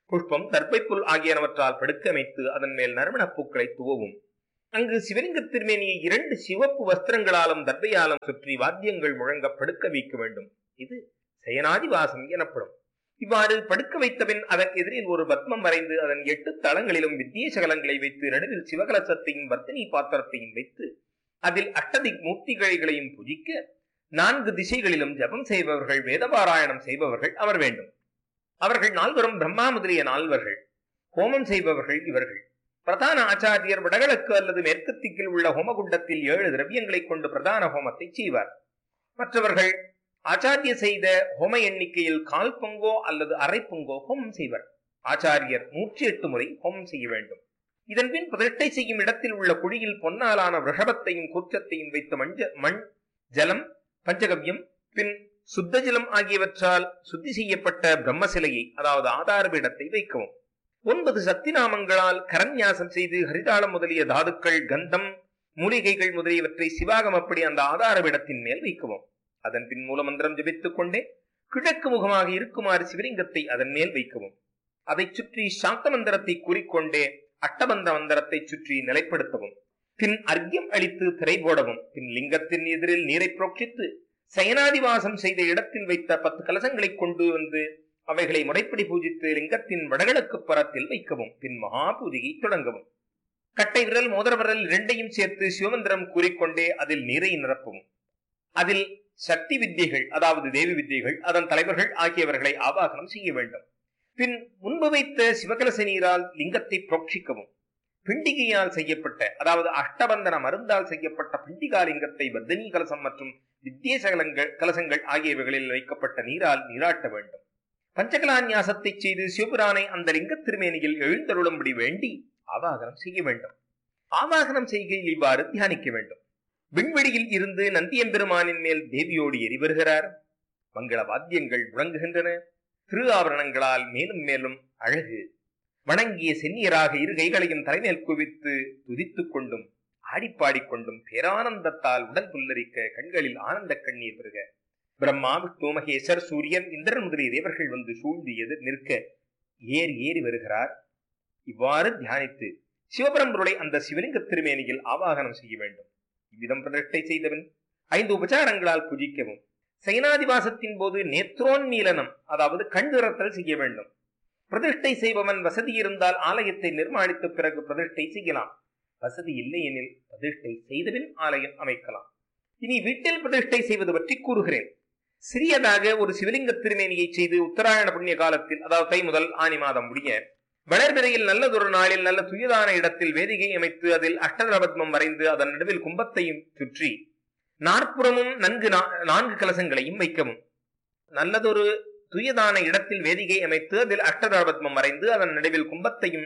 புஷ்பம் தர்ப்பைப்புல் ஆகியனவற்றால் படுக்க அமைத்து அதன் மேல் நறுமணப் பூக்களை துவவும் அங்கு சிவலிங்க திருமேனியை இரண்டு சிவப்பு வஸ்திரங்களாலும் தர்பையாலும் சுற்றி வாத்தியங்கள் முழங்க படுக்க வைக்க வேண்டும் இது சயனாதிவாசம் எனப்படும் இவ்வாறு படுக்க வைத்தபின் அதன் எதிரில் ஒரு பத்மம் வரைந்து அதன் எட்டு தளங்களிலும் வித்திய சகலங்களை வைத்து நடுவில் சிவகலசத்தையும் வர்த்தினி பாத்திரத்தையும் வைத்து அதில் அஷ்டதி மூர்த்திகளைகளையும் புஜிக்க நான்கு திசைகளிலும் ஜபம் செய்பவர்கள் வேதபாராயணம் செய்பவர்கள் அவர் வேண்டும் அவர்கள் நால்வரும் பிரம்மா முதலிய நால்வர்கள் ஹோமம் செய்பவர்கள் இவர்கள் பிரதான ஆச்சாரியர் வடகிழக்கு அல்லது மேற்கு திக்கில் உள்ள ஹோமகுண்டத்தில் ஏழு திரவியங்களை கொண்டு பிரதான ஹோமத்தை செய்வார் மற்றவர்கள் ஆச்சாரிய செய்த ஹோம எண்ணிக்கையில் கால் பங்கோ அல்லது அரை பங்கோ ஹோமம் செய்வர் ஆச்சாரியர் நூற்றி எட்டு முறை ஹோமம் செய்ய வேண்டும் இதன் பின் பிரதிஷ்டை செய்யும் இடத்தில் உள்ள குழியில் பொன்னாலான ரிஷபத்தையும் கூச்சத்தையும் வைத்த மஞ்ச மண் ஜலம் பஞ்சகவ்யம் பின் சுத்த ஜலம் ஆகியவற்றால் சுத்தி செய்யப்பட்ட பிரம்ம சிலையை அதாவது ஆதார பீடத்தை வைக்கவும் ஒன்பது சக்தி நாமங்களால் கரன்யாசம் செய்து ஹரிதாளம் முதலிய தாதுக்கள் கந்தம் மூலிகைகள் முதலியவற்றை சிவாகமப்படி அந்த ஆதார பீடத்தின் மேல் வைக்கவும் அதன் பின் மூலமந்திரம் ஜபித்துக் கொண்டே கிழக்கு முகமாக இருக்குமாறு சிவலிங்கத்தை அதன் மேல் வைக்கவும் அதைச் சுற்றி சாந்த மந்திரத்தை கூறிக்கொண்டே அட்டபந்த மந்திரத்தை சுற்றி நிலைப்படுத்தவும் பின் அர்க்கியம் அளித்து திரை போடவும் பின் லிங்கத்தின் எதிரில் நீரை புரோட்சித்து சயனாதிவாசம் செய்த இடத்தில் வைத்த பத்து கலசங்களை கொண்டு வந்து அவைகளை முறைப்படி பூஜித்து லிங்கத்தின் வடகிழக்கு புறத்தில் வைக்கவும் பின் மகா பூஜையை தொடங்கவும் கட்டை விரல் மோதிர விரல் இரண்டையும் சேர்த்து சிவமந்திரம் கூறிக்கொண்டே அதில் நீரை நிரப்பவும் அதில் சக்தி வித்தியைகள் அதாவது தேவி வித்தியைகள் அதன் தலைவர்கள் ஆகியவர்களை ஆவாகனம் செய்ய வேண்டும் பின் முன்பு வைத்த சிவகலச நீரால் லிங்கத்தை புரோட்சிக்கவும் பிண்டிகையால் செய்யப்பட்ட அதாவது அஷ்டபந்தன மருந்தால் செய்யப்பட்ட பிண்டிகா லிங்கத்தை வர்தனி கலசம் மற்றும் வித்திய சகலங்கள் கலசங்கள் ஆகியவைகளில் வைக்கப்பட்ட நீரால் நீராட்ட வேண்டும் பஞ்சகலாநியாசத்தை செய்து சிவபுரானை அந்த லிங்க திருமேனியில் எழுந்தருளும்படி வேண்டி ஆவாகனம் செய்ய வேண்டும் ஆவாகனம் செய்கையில் இவ்வாறு தியானிக்க வேண்டும் விண்வெளியில் இருந்து நந்தியம்பெருமானின் மேல் தேவியோடு எரி வருகிறார் மங்கள வாத்தியங்கள் முழங்குகின்றன திரு ஆபரணங்களால் மேலும் மேலும் அழகு வணங்கிய சென்னியராக இரு கைகளையும் தலைமேல் குவித்து துதித்துக் கொண்டும் ஆடிப்பாடிக்கொண்டும் பேரானந்தத்தால் உடல் புல்லரிக்க கண்களில் ஆனந்த கண்ணீர் வருக பிரம்மா விஷ்ணு மகேசர் சூரியன் இந்திரன் முதலிய தேவர்கள் வந்து சூழ்ந்து எதிர் நிற்க ஏறி ஏறி வருகிறார் இவ்வாறு தியானித்து சிவபரம்பொருளை அந்த சிவலிங்க திருமேனியில் ஆவாகனம் செய்ய வேண்டும் இவ்விதம் பிரதிஷ்டை செய்தவன் ஐந்து உபச்சாரங்களால் புஜிக்கவும் சைனாதிவாசத்தின் போது நேத்ரோன்மீலனம் அதாவது கண் திறத்தல் செய்ய வேண்டும் பிரதிஷ்டை செய்பவன் வசதி இருந்தால் ஆலயத்தை நிர்மாணித்த பிறகு பிரதிஷ்டை செய்யலாம் வசதி இல்லை எனில் பிரதிஷ்டை செய்தபின் ஆலயம் அமைக்கலாம் இனி வீட்டில் பிரதிஷ்டை செய்வது பற்றி கூறுகிறேன் சிறியதாக ஒரு சிவலிங்க திருமேனியை செய்து உத்தராயண புண்ணிய காலத்தில் அதாவது தை முதல் ஆனி மாதம் முடிய வளர்பிறையில் நல்லதொரு நாளில் நல்ல துயதான இடத்தில் வேதிகை அமைத்து அதில் அஷ்டதரபத்மம் வரைந்து அதன் நடுவில் கும்பத்தையும் சுற்றி நாற்புறமும் நன்கு நான்கு கலசங்களையும் வைக்கவும் நல்லதொரு துயதான இடத்தில் வேதிகை அமைத்து அதில் அஷ்டதரபத்மம் வரைந்து அதன் நடுவில் கும்பத்தையும்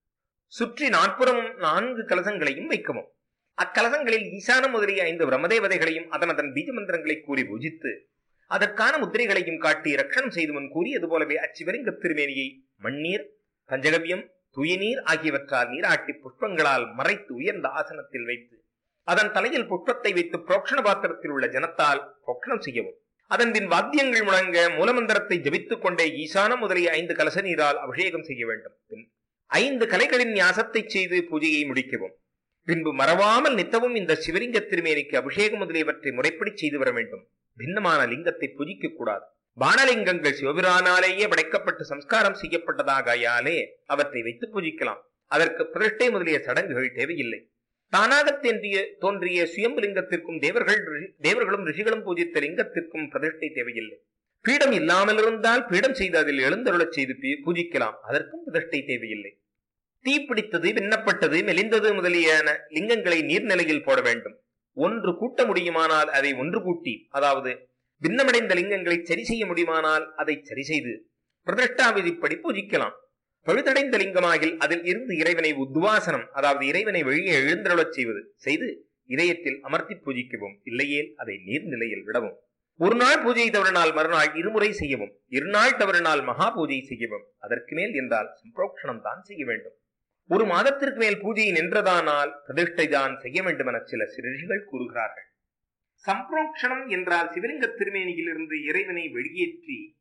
சுற்றி நாற்புறமும் நான்கு கலசங்களையும் வைக்கவும் அக்கலசங்களில் ஈசான முதலிய ஐந்து பிரம்மதேவதைகளையும் அதன் அதன் பீஜ மந்திரங்களை கூறி பூஜித்து அதற்கான முத்திரைகளையும் காட்டி ரட்சணம் செய்து முன் கூறியது போலவே அச்சிவலிங்க திருமேனியை மண்ணீர் பஞ்சகவியம் துயநீர் ஆகியவற்றால் நீராட்டி புஷ்பங்களால் மறைத்து உயர்ந்த ஆசனத்தில் வைத்து அதன் தலையில் புஷ்பத்தை வைத்து புரோக்ஷண பாத்திரத்தில் உள்ள ஜனத்தால் புரோக்ஷணம் செய்யவும் அதன் பின் வாத்தியங்கள் முழங்க மூலமந்திரத்தை ஜபித்துக் கொண்டே ஈசான முதலிய ஐந்து கலச நீரால் அபிஷேகம் செய்ய வேண்டும் பின் ஐந்து கலைகளின் ஞாசத்தை செய்து பூஜையை முடிக்கவும் பின்பு மறவாமல் நித்தவும் இந்த சிவலிங்க திருமேனிக்கு அபிஷேகம் முதலியவற்றை முறைப்படி செய்து வர வேண்டும் பின்னமான லிங்கத்தை பூஜிக்க கூடாது பானலிங்கங்கள் சிவபிரானாலேயே படைக்கப்பட்டு சம்ஸ்காரம் செய்யப்பட்டதாகையாலே அவற்றை வைத்து பூஜிக்கலாம் அதற்கு பிரதிஷ்டை முதலிய சடங்குகள் தேவையில்லை தானாக தோன்றிய தோன்றிய சுயம்புலிங்கத்திற்கும் தேவர்கள் தேவர்களும் ரிஷிகளும் பூஜித்த லிங்கத்திற்கும் பிரதிஷ்டை தேவையில்லை பீடம் இல்லாமல் இருந்தால் பீடம் செய்து அதில் எழுந்தருளச் செய்து பூஜிக்கலாம் அதற்கும் பிரதிஷ்டை தேவையில்லை தீ பிடித்தது விண்ணப்பட்டது மெலிந்தது முதலியான லிங்கங்களை நீர்நிலையில் போட வேண்டும் ஒன்று கூட்ட முடியுமானால் அதை ஒன்று கூட்டி அதாவது பின்னமடைந்த லிங்கங்களை சரி செய்ய முடியுமானால் அதை சரி செய்து பிரதிஷ்டா விதிப்படி பூஜிக்கலாம் பழுதடைந்த லிங்கமாகில் அதில் இருந்து இறைவனை உத்வாசனம் அதாவது இறைவனை வெளியே எழுந்தருளச் செய்வது செய்து இதயத்தில் அமர்த்தி பூஜிக்கவும் இல்லையேல் அதை நீர்நிலையில் விடவும் ஒரு நாள் பூஜை தவறினால் மறுநாள் இருமுறை செய்யவும் இருநாள் தவறினால் மகா பூஜை செய்யவும் அதற்கு மேல் என்றால் சம்பரோக்ஷணம் தான் செய்ய வேண்டும் ஒரு மாதத்திற்கு மேல் பூஜை நின்றதானால் பிரதிஷ்டை தான் செய்ய வேண்டும் என சில சிறுகள் கூறுகிறார்கள் சம்பரோக்ஷணம் என்றால் சிவலிங்க திருமேனியிலிருந்து இறைவனை வெளியேற்றி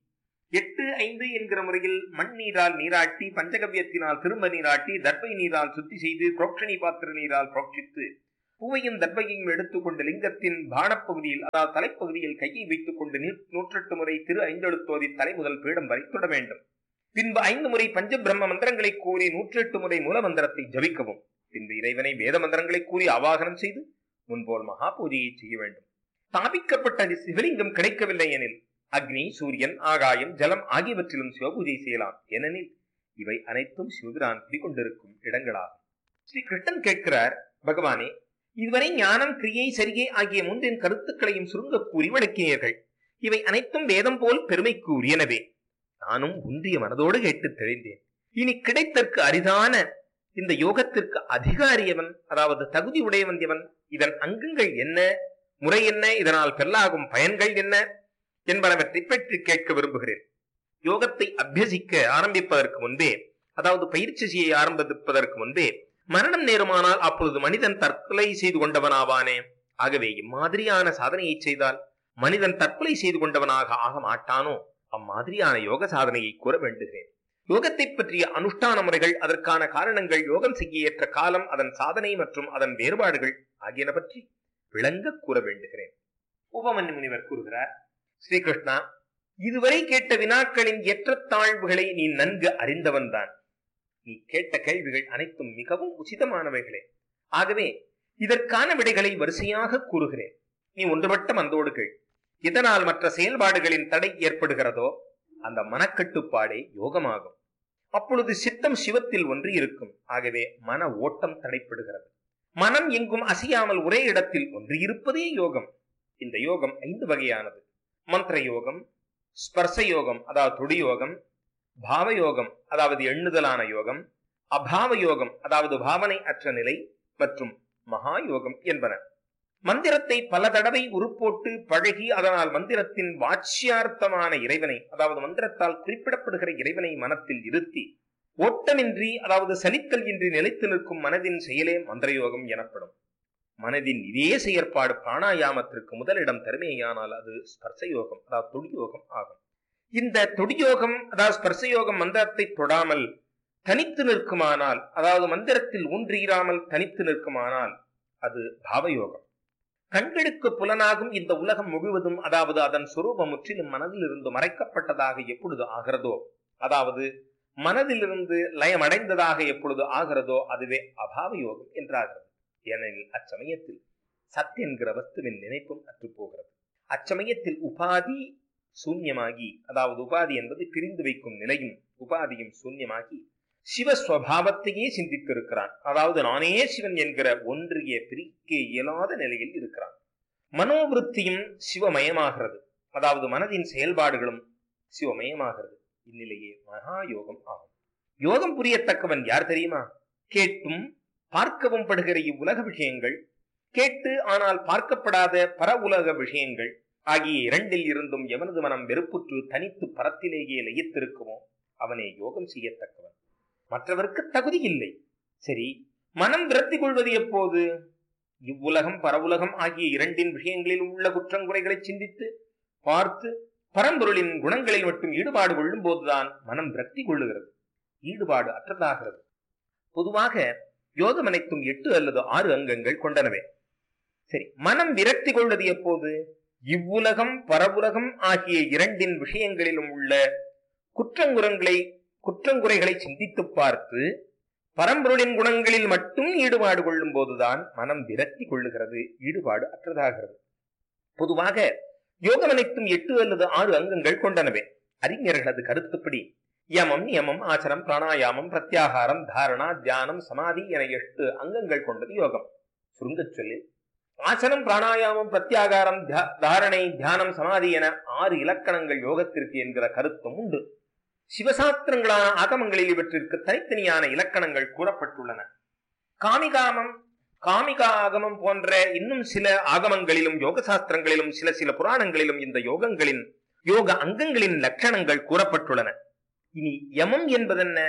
எட்டு ஐந்து என்கிற முறையில் மண் நீரால் நீராட்டி பஞ்சகவ்யத்தினால் திரும்ப நீராட்டி தர்பை நீரால் சுத்தி செய்து புரோக்ஷணி பாத்திர நீரால் புரோக்ஷித்து பூவையும் தர்பையையும் எடுத்துக்கொண்டு லிங்கத்தின் பானப்பகுதியில் அதாவது தலைப்பகுதியில் கையை வைத்துக் கொண்டு நூற்றெட்டு முறை திரு ஐந்தெழுத்தோதி தலை முதல் பீடம் வரை தொட வேண்டும் பின்பு ஐந்து முறை பஞ்ச பிரம்ம மந்திரங்களை கூறி நூற்றெட்டு முறை மூல மந்திரத்தை ஜபிக்கவும் பின்பு இறைவனை வேத மந்திரங்களை கூறி ஆவாகனம் செய்து முன்போல் மகா பூஜையை செய்ய வேண்டும் ஸ்தாபிக்கப்பட்ட சிவலிங்கம் கிடைக்கவில்லை எனில் அக்னி சூரியன் ஆகாயம் ஜலம் ஆகியவற்றிலும் சிவபூஜை செய்யலாம் ஏனெனில் இவை அனைத்தும் சிவபிரான் குடிகொண்டிருக்கும் இடங்களாகும் ஸ்ரீ கிருஷ்ணன் கேட்கிறார் பகவானே இதுவரை ஞானம் கிரியை சரிகை ஆகிய மூன்றின் கருத்துக்களையும் சுருங்க கூறி விளக்கினீர்கள் இவை அனைத்தும் வேதம் போல் பெருமைக்கு உரியனவே நானும் உந்திய மனதோடு கேட்டு தெளிந்தேன் இனி கிடைத்தற்கு அரிதான இந்த யோகத்திற்கு அதிகாரியவன் அதாவது தகுதி உடையவன் எவன் இதன் அங்கங்கள் என்ன முறை என்ன இதனால் பெறலாகும் பயன்கள் என்ன என்பனவற்றை பற்றி கேட்க விரும்புகிறேன் யோகத்தை அபியசிக்க ஆரம்பிப்பதற்கு முன்பே அதாவது பயிற்சி செய்ய ஆரம்பிப்பதற்கு முன்பே மரணம் நேருமானால் அப்பொழுது மனிதன் தற்கொலை செய்து கொண்டவனாவானே ஆகவே இம்மாதிரியான சாதனையை செய்தால் மனிதன் தற்கொலை செய்து கொண்டவனாக ஆக மாட்டானோ அம்மாதிரியான யோக சாதனையை கூற வேண்டுகிறேன் யோகத்தை பற்றிய அனுஷ்டான முறைகள் அதற்கான காரணங்கள் யோகம் செய்ய ஏற்ற காலம் அதன் சாதனை மற்றும் அதன் வேறுபாடுகள் ஆகியன பற்றி விளங்க கூற வேண்டுகிறேன் உபமன்யு முனிவர் கூறுகிறார் ஸ்ரீகிருஷ்ணா இதுவரை கேட்ட வினாக்களின் ஏற்றத்தாழ்வுகளை நீ நன்கு அறிந்தவன்தான் நீ கேட்ட கேள்விகள் அனைத்தும் மிகவும் உச்சிதமானவைகளே ஆகவே இதற்கான விடைகளை வரிசையாக கூறுகிறேன் நீ ஒன்றுபட்ட மந்தோடு கேள் இதனால் மற்ற செயல்பாடுகளின் தடை ஏற்படுகிறதோ அந்த மனக்கட்டுப்பாடே யோகமாகும் அப்பொழுது சித்தம் சிவத்தில் ஒன்று இருக்கும் ஆகவே மன ஓட்டம் தடைப்படுகிறது மனம் எங்கும் அசையாமல் ஒரே இடத்தில் ஒன்று இருப்பதே யோகம் இந்த யோகம் ஐந்து வகையானது மந்திர யோகம் ஸ்பர்ச யோகம் அதாவது தொடி யோகம் பாவ யோகம் அதாவது எண்ணுதலான யோகம் அபாவ யோகம் அதாவது பாவனை அற்ற நிலை மற்றும் மகா யோகம் என்பன மந்திரத்தை பல தடவை உருப்போட்டு பழகி அதனால் மந்திரத்தின் வாட்சியார்த்தமான இறைவனை அதாவது மந்திரத்தால் குறிப்பிடப்படுகிற இறைவனை மனத்தில் இருத்தி ஓட்டமின்றி அதாவது சலித்தல் இன்றி நிலைத்து நிற்கும் மனதின் செயலே மந்திரயோகம் எனப்படும் மனதின் இதே செயற்பாடு பிராணாயாமத்திற்கு முதலிடம் தருமேயானால் அது ஸ்பர்ச யோகம் அதாவது தொடியோகம் ஆகும் இந்த தொடியோகம் அதாவது ஸ்பர்ச யோகம் மந்திரத்தை தொடாமல் தனித்து நிற்குமானால் அதாவது மந்திரத்தில் ஊன்றியிராமல் தனித்து நிற்குமானால் அது பாவயோகம் கண்களுக்கு புலனாகும் இந்த உலகம் முழுவதும் அதாவது அதன் சுரூபம் முற்றிலும் மனதில் இருந்து மறைக்கப்பட்டதாக எப்பொழுது ஆகிறதோ அதாவது மனதிலிருந்து லயமடைந்ததாக எப்பொழுது ஆகிறதோ அதுவே அபாவ யோகம் என்றாகிறது ஏனெனில் அச்சமயத்தில் சத் என்கிற வஸ்துவின் நினைப்பும் அற்றுப்போகிறது அச்சமயத்தில் உபாதி சூன்யமாகி அதாவது உபாதி என்பது பிரிந்து வைக்கும் நிலையும் உபாதியும் சூன்யமாகி சிவஸ்வபாவத்தையே சிந்தித்திருக்கிறான் அதாவது நானே சிவன் என்கிற ஒன்றிய பிரிக்க இயலாத நிலையில் இருக்கிறான் மனோவிருத்தியும் சிவமயமாகிறது அதாவது மனதின் செயல்பாடுகளும் சிவமயமாகிறது இந்நிலையே மகா யோகம் ஆகும் யோகம் புரியத்தக்கவன் யார் தெரியுமா கேட்டும் பார்க்கவும் படுகிற இவ்வுலக விஷயங்கள் கேட்டு ஆனால் பார்க்கப்படாத பர உலக விஷயங்கள் ஆகிய இரண்டில் இருந்தும் எவனது மனம் வெறுப்புற்று தனித்து பரத்திலேயே லயித்திருக்குமோ அவனே யோகம் செய்யத்தக்கவன் மற்றவருக்கு தகுதி இல்லை சரி மனம் விரத்தி கொள்வது எப்போது இவ்வுலகம் பரவுலகம் ஆகிய இரண்டின் விஷயங்களில் உள்ள குற்றங்குறைகளை சிந்தித்து பார்த்து பரம்பொருளின் குணங்களில் மட்டும் ஈடுபாடு கொள்ளும் போதுதான் மனம் விரக்தி கொள்ளுகிறது ஈடுபாடு அற்றதாகிறது பொதுவாக யோகம் அனைத்தும் எட்டு அல்லது ஆறு அங்கங்கள் கொண்டனவே சரி மனம் விரக்தி கொள்வது எப்போது இவ்வுலகம் பரவுலகம் ஆகிய இரண்டின் விஷயங்களிலும் உள்ள குற்றங்குறங்களை குற்றங்குறைகளை சிந்தித்து பார்த்து பரம்பொருளின் குணங்களில் மட்டும் ஈடுபாடு கொள்ளும் போதுதான் மனம் விரக்தி கொள்ளுகிறது ஈடுபாடு அற்றதாகிறது பொதுவாக யோகம் அனைத்தும் எட்டு அல்லது ஆறு அங்கங்கள் கொண்டனவே அறிஞர்களது கருத்துப்படி யமம் நியமம் ஆச்சரம் பிராணாயாமம் பிரத்யாகாரம் தாரணா தியானம் சமாதி என எட்டு அங்கங்கள் கொண்டது யோகம் சுருங்கச் சொல்லி ஆசனம் பிராணாயாமம் பிரத்யாகாரம் தாரணை தியானம் சமாதி என ஆறு இலக்கணங்கள் யோகத்திற்கு என்கிற கருத்தும் உண்டு சிவசாஸ்திரங்களான ஆகமங்களில் இவற்றிற்கு தனித்தனியான இலக்கணங்கள் கூறப்பட்டுள்ளன காமிகாமம் காமிகா ஆகமம் போன்ற இன்னும் சில ஆகமங்களிலும் யோக சாஸ்திரங்களிலும் சில சில புராணங்களிலும் இந்த யோகங்களின் யோக அங்கங்களின் லட்சணங்கள் கூறப்பட்டுள்ளன இனி யமம் என்பதென்ன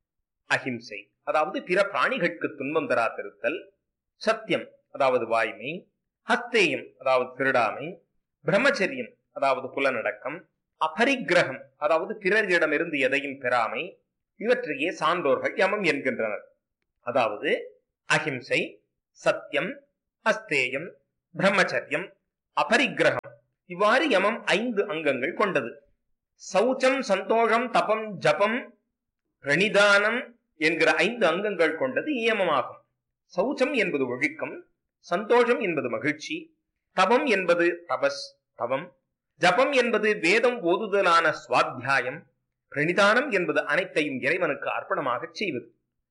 அஹிம்சை அதாவது பிற பிராணிகளுக்கு துன்பம் தராதிருத்தல் சத்தியம் அதாவது வாய்மை ஹஸ்தேயம் அதாவது திருடாமை பிரம்மச்சரியம் அதாவது புலனடக்கம் அபரிக்கிரகம் அதாவது பிறரிடமிருந்து எதையும் பெறாமை இவற்றையே சான்றோர்கள் யமம் என்கின்றனர் அதாவது அஹிம்சை சத்தியம் அஸ்தேயம் பிரம்மச்சரியம் அபரிக்கிரகம் இவ்வாறு யமம் ஐந்து அங்கங்கள் கொண்டது சௌச்சம் சந்தோஷம் தபம் ஜபம் பிரணிதானம் என்கிற ஐந்து அங்கங்கள் கொண்டது நியமமாகும் சௌச்சம் என்பது ஒழுக்கம் சந்தோஷம் என்பது மகிழ்ச்சி தவம் என்பது தபஸ் தவம் ஜபம் என்பது வேதம் ஓதுதலான சுவாத்தியாயம் பிரணிதானம் என்பது அனைத்தையும் இறைவனுக்கு அர்ப்பணமாக செய்வது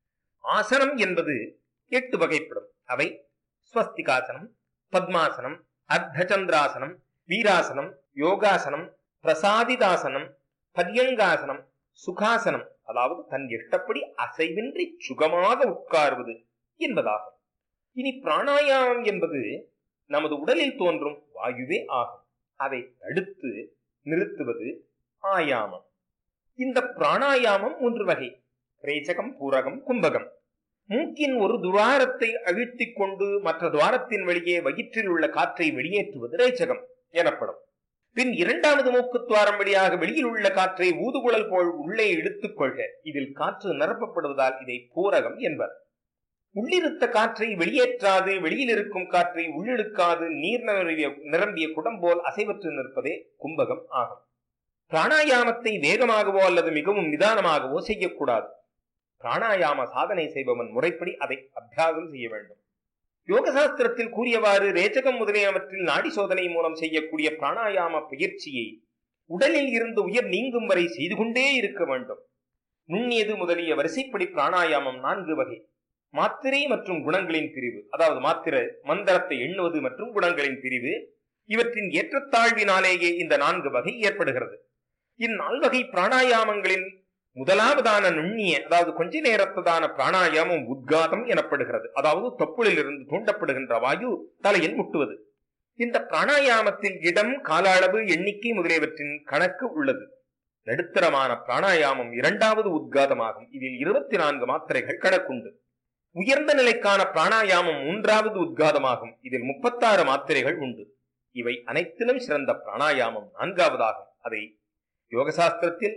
ஆசனம் என்பது எட்டு வகைப்படும் அவை ஸ்வஸ்திகாசனம் பத்மாசனம் அர்த்தச்சந்திராசனம் வீராசனம் யோகாசனம் பிரசாதிதாசனம் பரியங்காசனம் சுகாசனம் அதாவது தன் இஷ்டப்படி அசைவின்றி சுகமாக உட்கார்வது என்பதாகும் இனி பிராணாயாமம் என்பது நமது உடலில் தோன்றும் வாயுவே ஆகும் அதை தடுத்து நிறுத்துவது ஆயாமம் இந்த பிராணாயாமம் மூன்று வகை ரேச்சகம் பூரகம் கும்பகம் மூக்கின் ஒரு துவாரத்தை அழுத்திக் கொண்டு மற்ற துவாரத்தின் வெளியே வயிற்றில் உள்ள காற்றை வெளியேற்றுவது ரேச்சகம் எனப்படும் பின் இரண்டாவது மூக்கு துவாரம் வழியாக வெளியில் உள்ள காற்றை ஊதுகுழல் போல் உள்ளே இழுத்துக் கொள்க இதில் காற்று நிரப்பப்படுவதால் இதை பூரகம் என்பர் உள்ளிருத்த காற்றை வெளியேற்றாது வெளியில் இருக்கும் காற்றை உள்ளிழுக்காது நீர் நிரம்பிய நிரம்பிய குடம் போல் அசைவற்று நிற்பதே கும்பகம் ஆகும் பிராணாயாமத்தை வேகமாகவோ அல்லது மிகவும் நிதானமாகவோ செய்யக்கூடாது பிராணாயாம சாதனை செய்பவன் முறைப்படி அதை அபியாசம் செய்ய வேண்டும் யோக சாஸ்திரத்தில் கூறியவாறு ரேச்சகம் முதலியவற்றில் நாடி சோதனை மூலம் செய்யக்கூடிய பிராணாயாம பயிற்சியை உடலில் இருந்து உயர் நீங்கும் வரை செய்து கொண்டே இருக்க வேண்டும் நுண்ணியது முதலிய வரிசைப்படி பிராணாயாமம் நான்கு வகை மாத்திரை மற்றும் குணங்களின் பிரிவு அதாவது மாத்திரை மந்திரத்தை எண்ணுவது மற்றும் குணங்களின் பிரிவு இவற்றின் ஏற்றத்தாழ்வினாலேயே இந்த நான்கு வகை ஏற்படுகிறது இந்நால்வகை பிராணாயாமங்களின் முதலாவதான நுண்ணிய அதாவது கொஞ்ச நேரத்ததான பிராணாயாமம் உத்காதம் எனப்படுகிறது அதாவது தொப்புளில் இருந்து தூண்டப்படுகின்ற வாயு தலையில் முட்டுவது இந்த பிராணாயாமத்தில் இடம் கால அளவு எண்ணிக்கை முதலியவற்றின் கணக்கு உள்ளது நடுத்தரமான பிராணாயாமம் இரண்டாவது உத்காதமாகும் இதில் இருபத்தி நான்கு மாத்திரைகள் கணக்குண்டு உயர்ந்த நிலைக்கான பிராணாயாமம் மூன்றாவது உத்காதமாகும் இதில் முப்பத்தாறு மாத்திரைகள் உண்டு இவை அனைத்திலும் சிறந்த பிராணாயாமம் நான்காவதாகும் அதை யோகசாஸ்திரத்தில்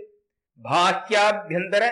பாஹ்யாபியந்தர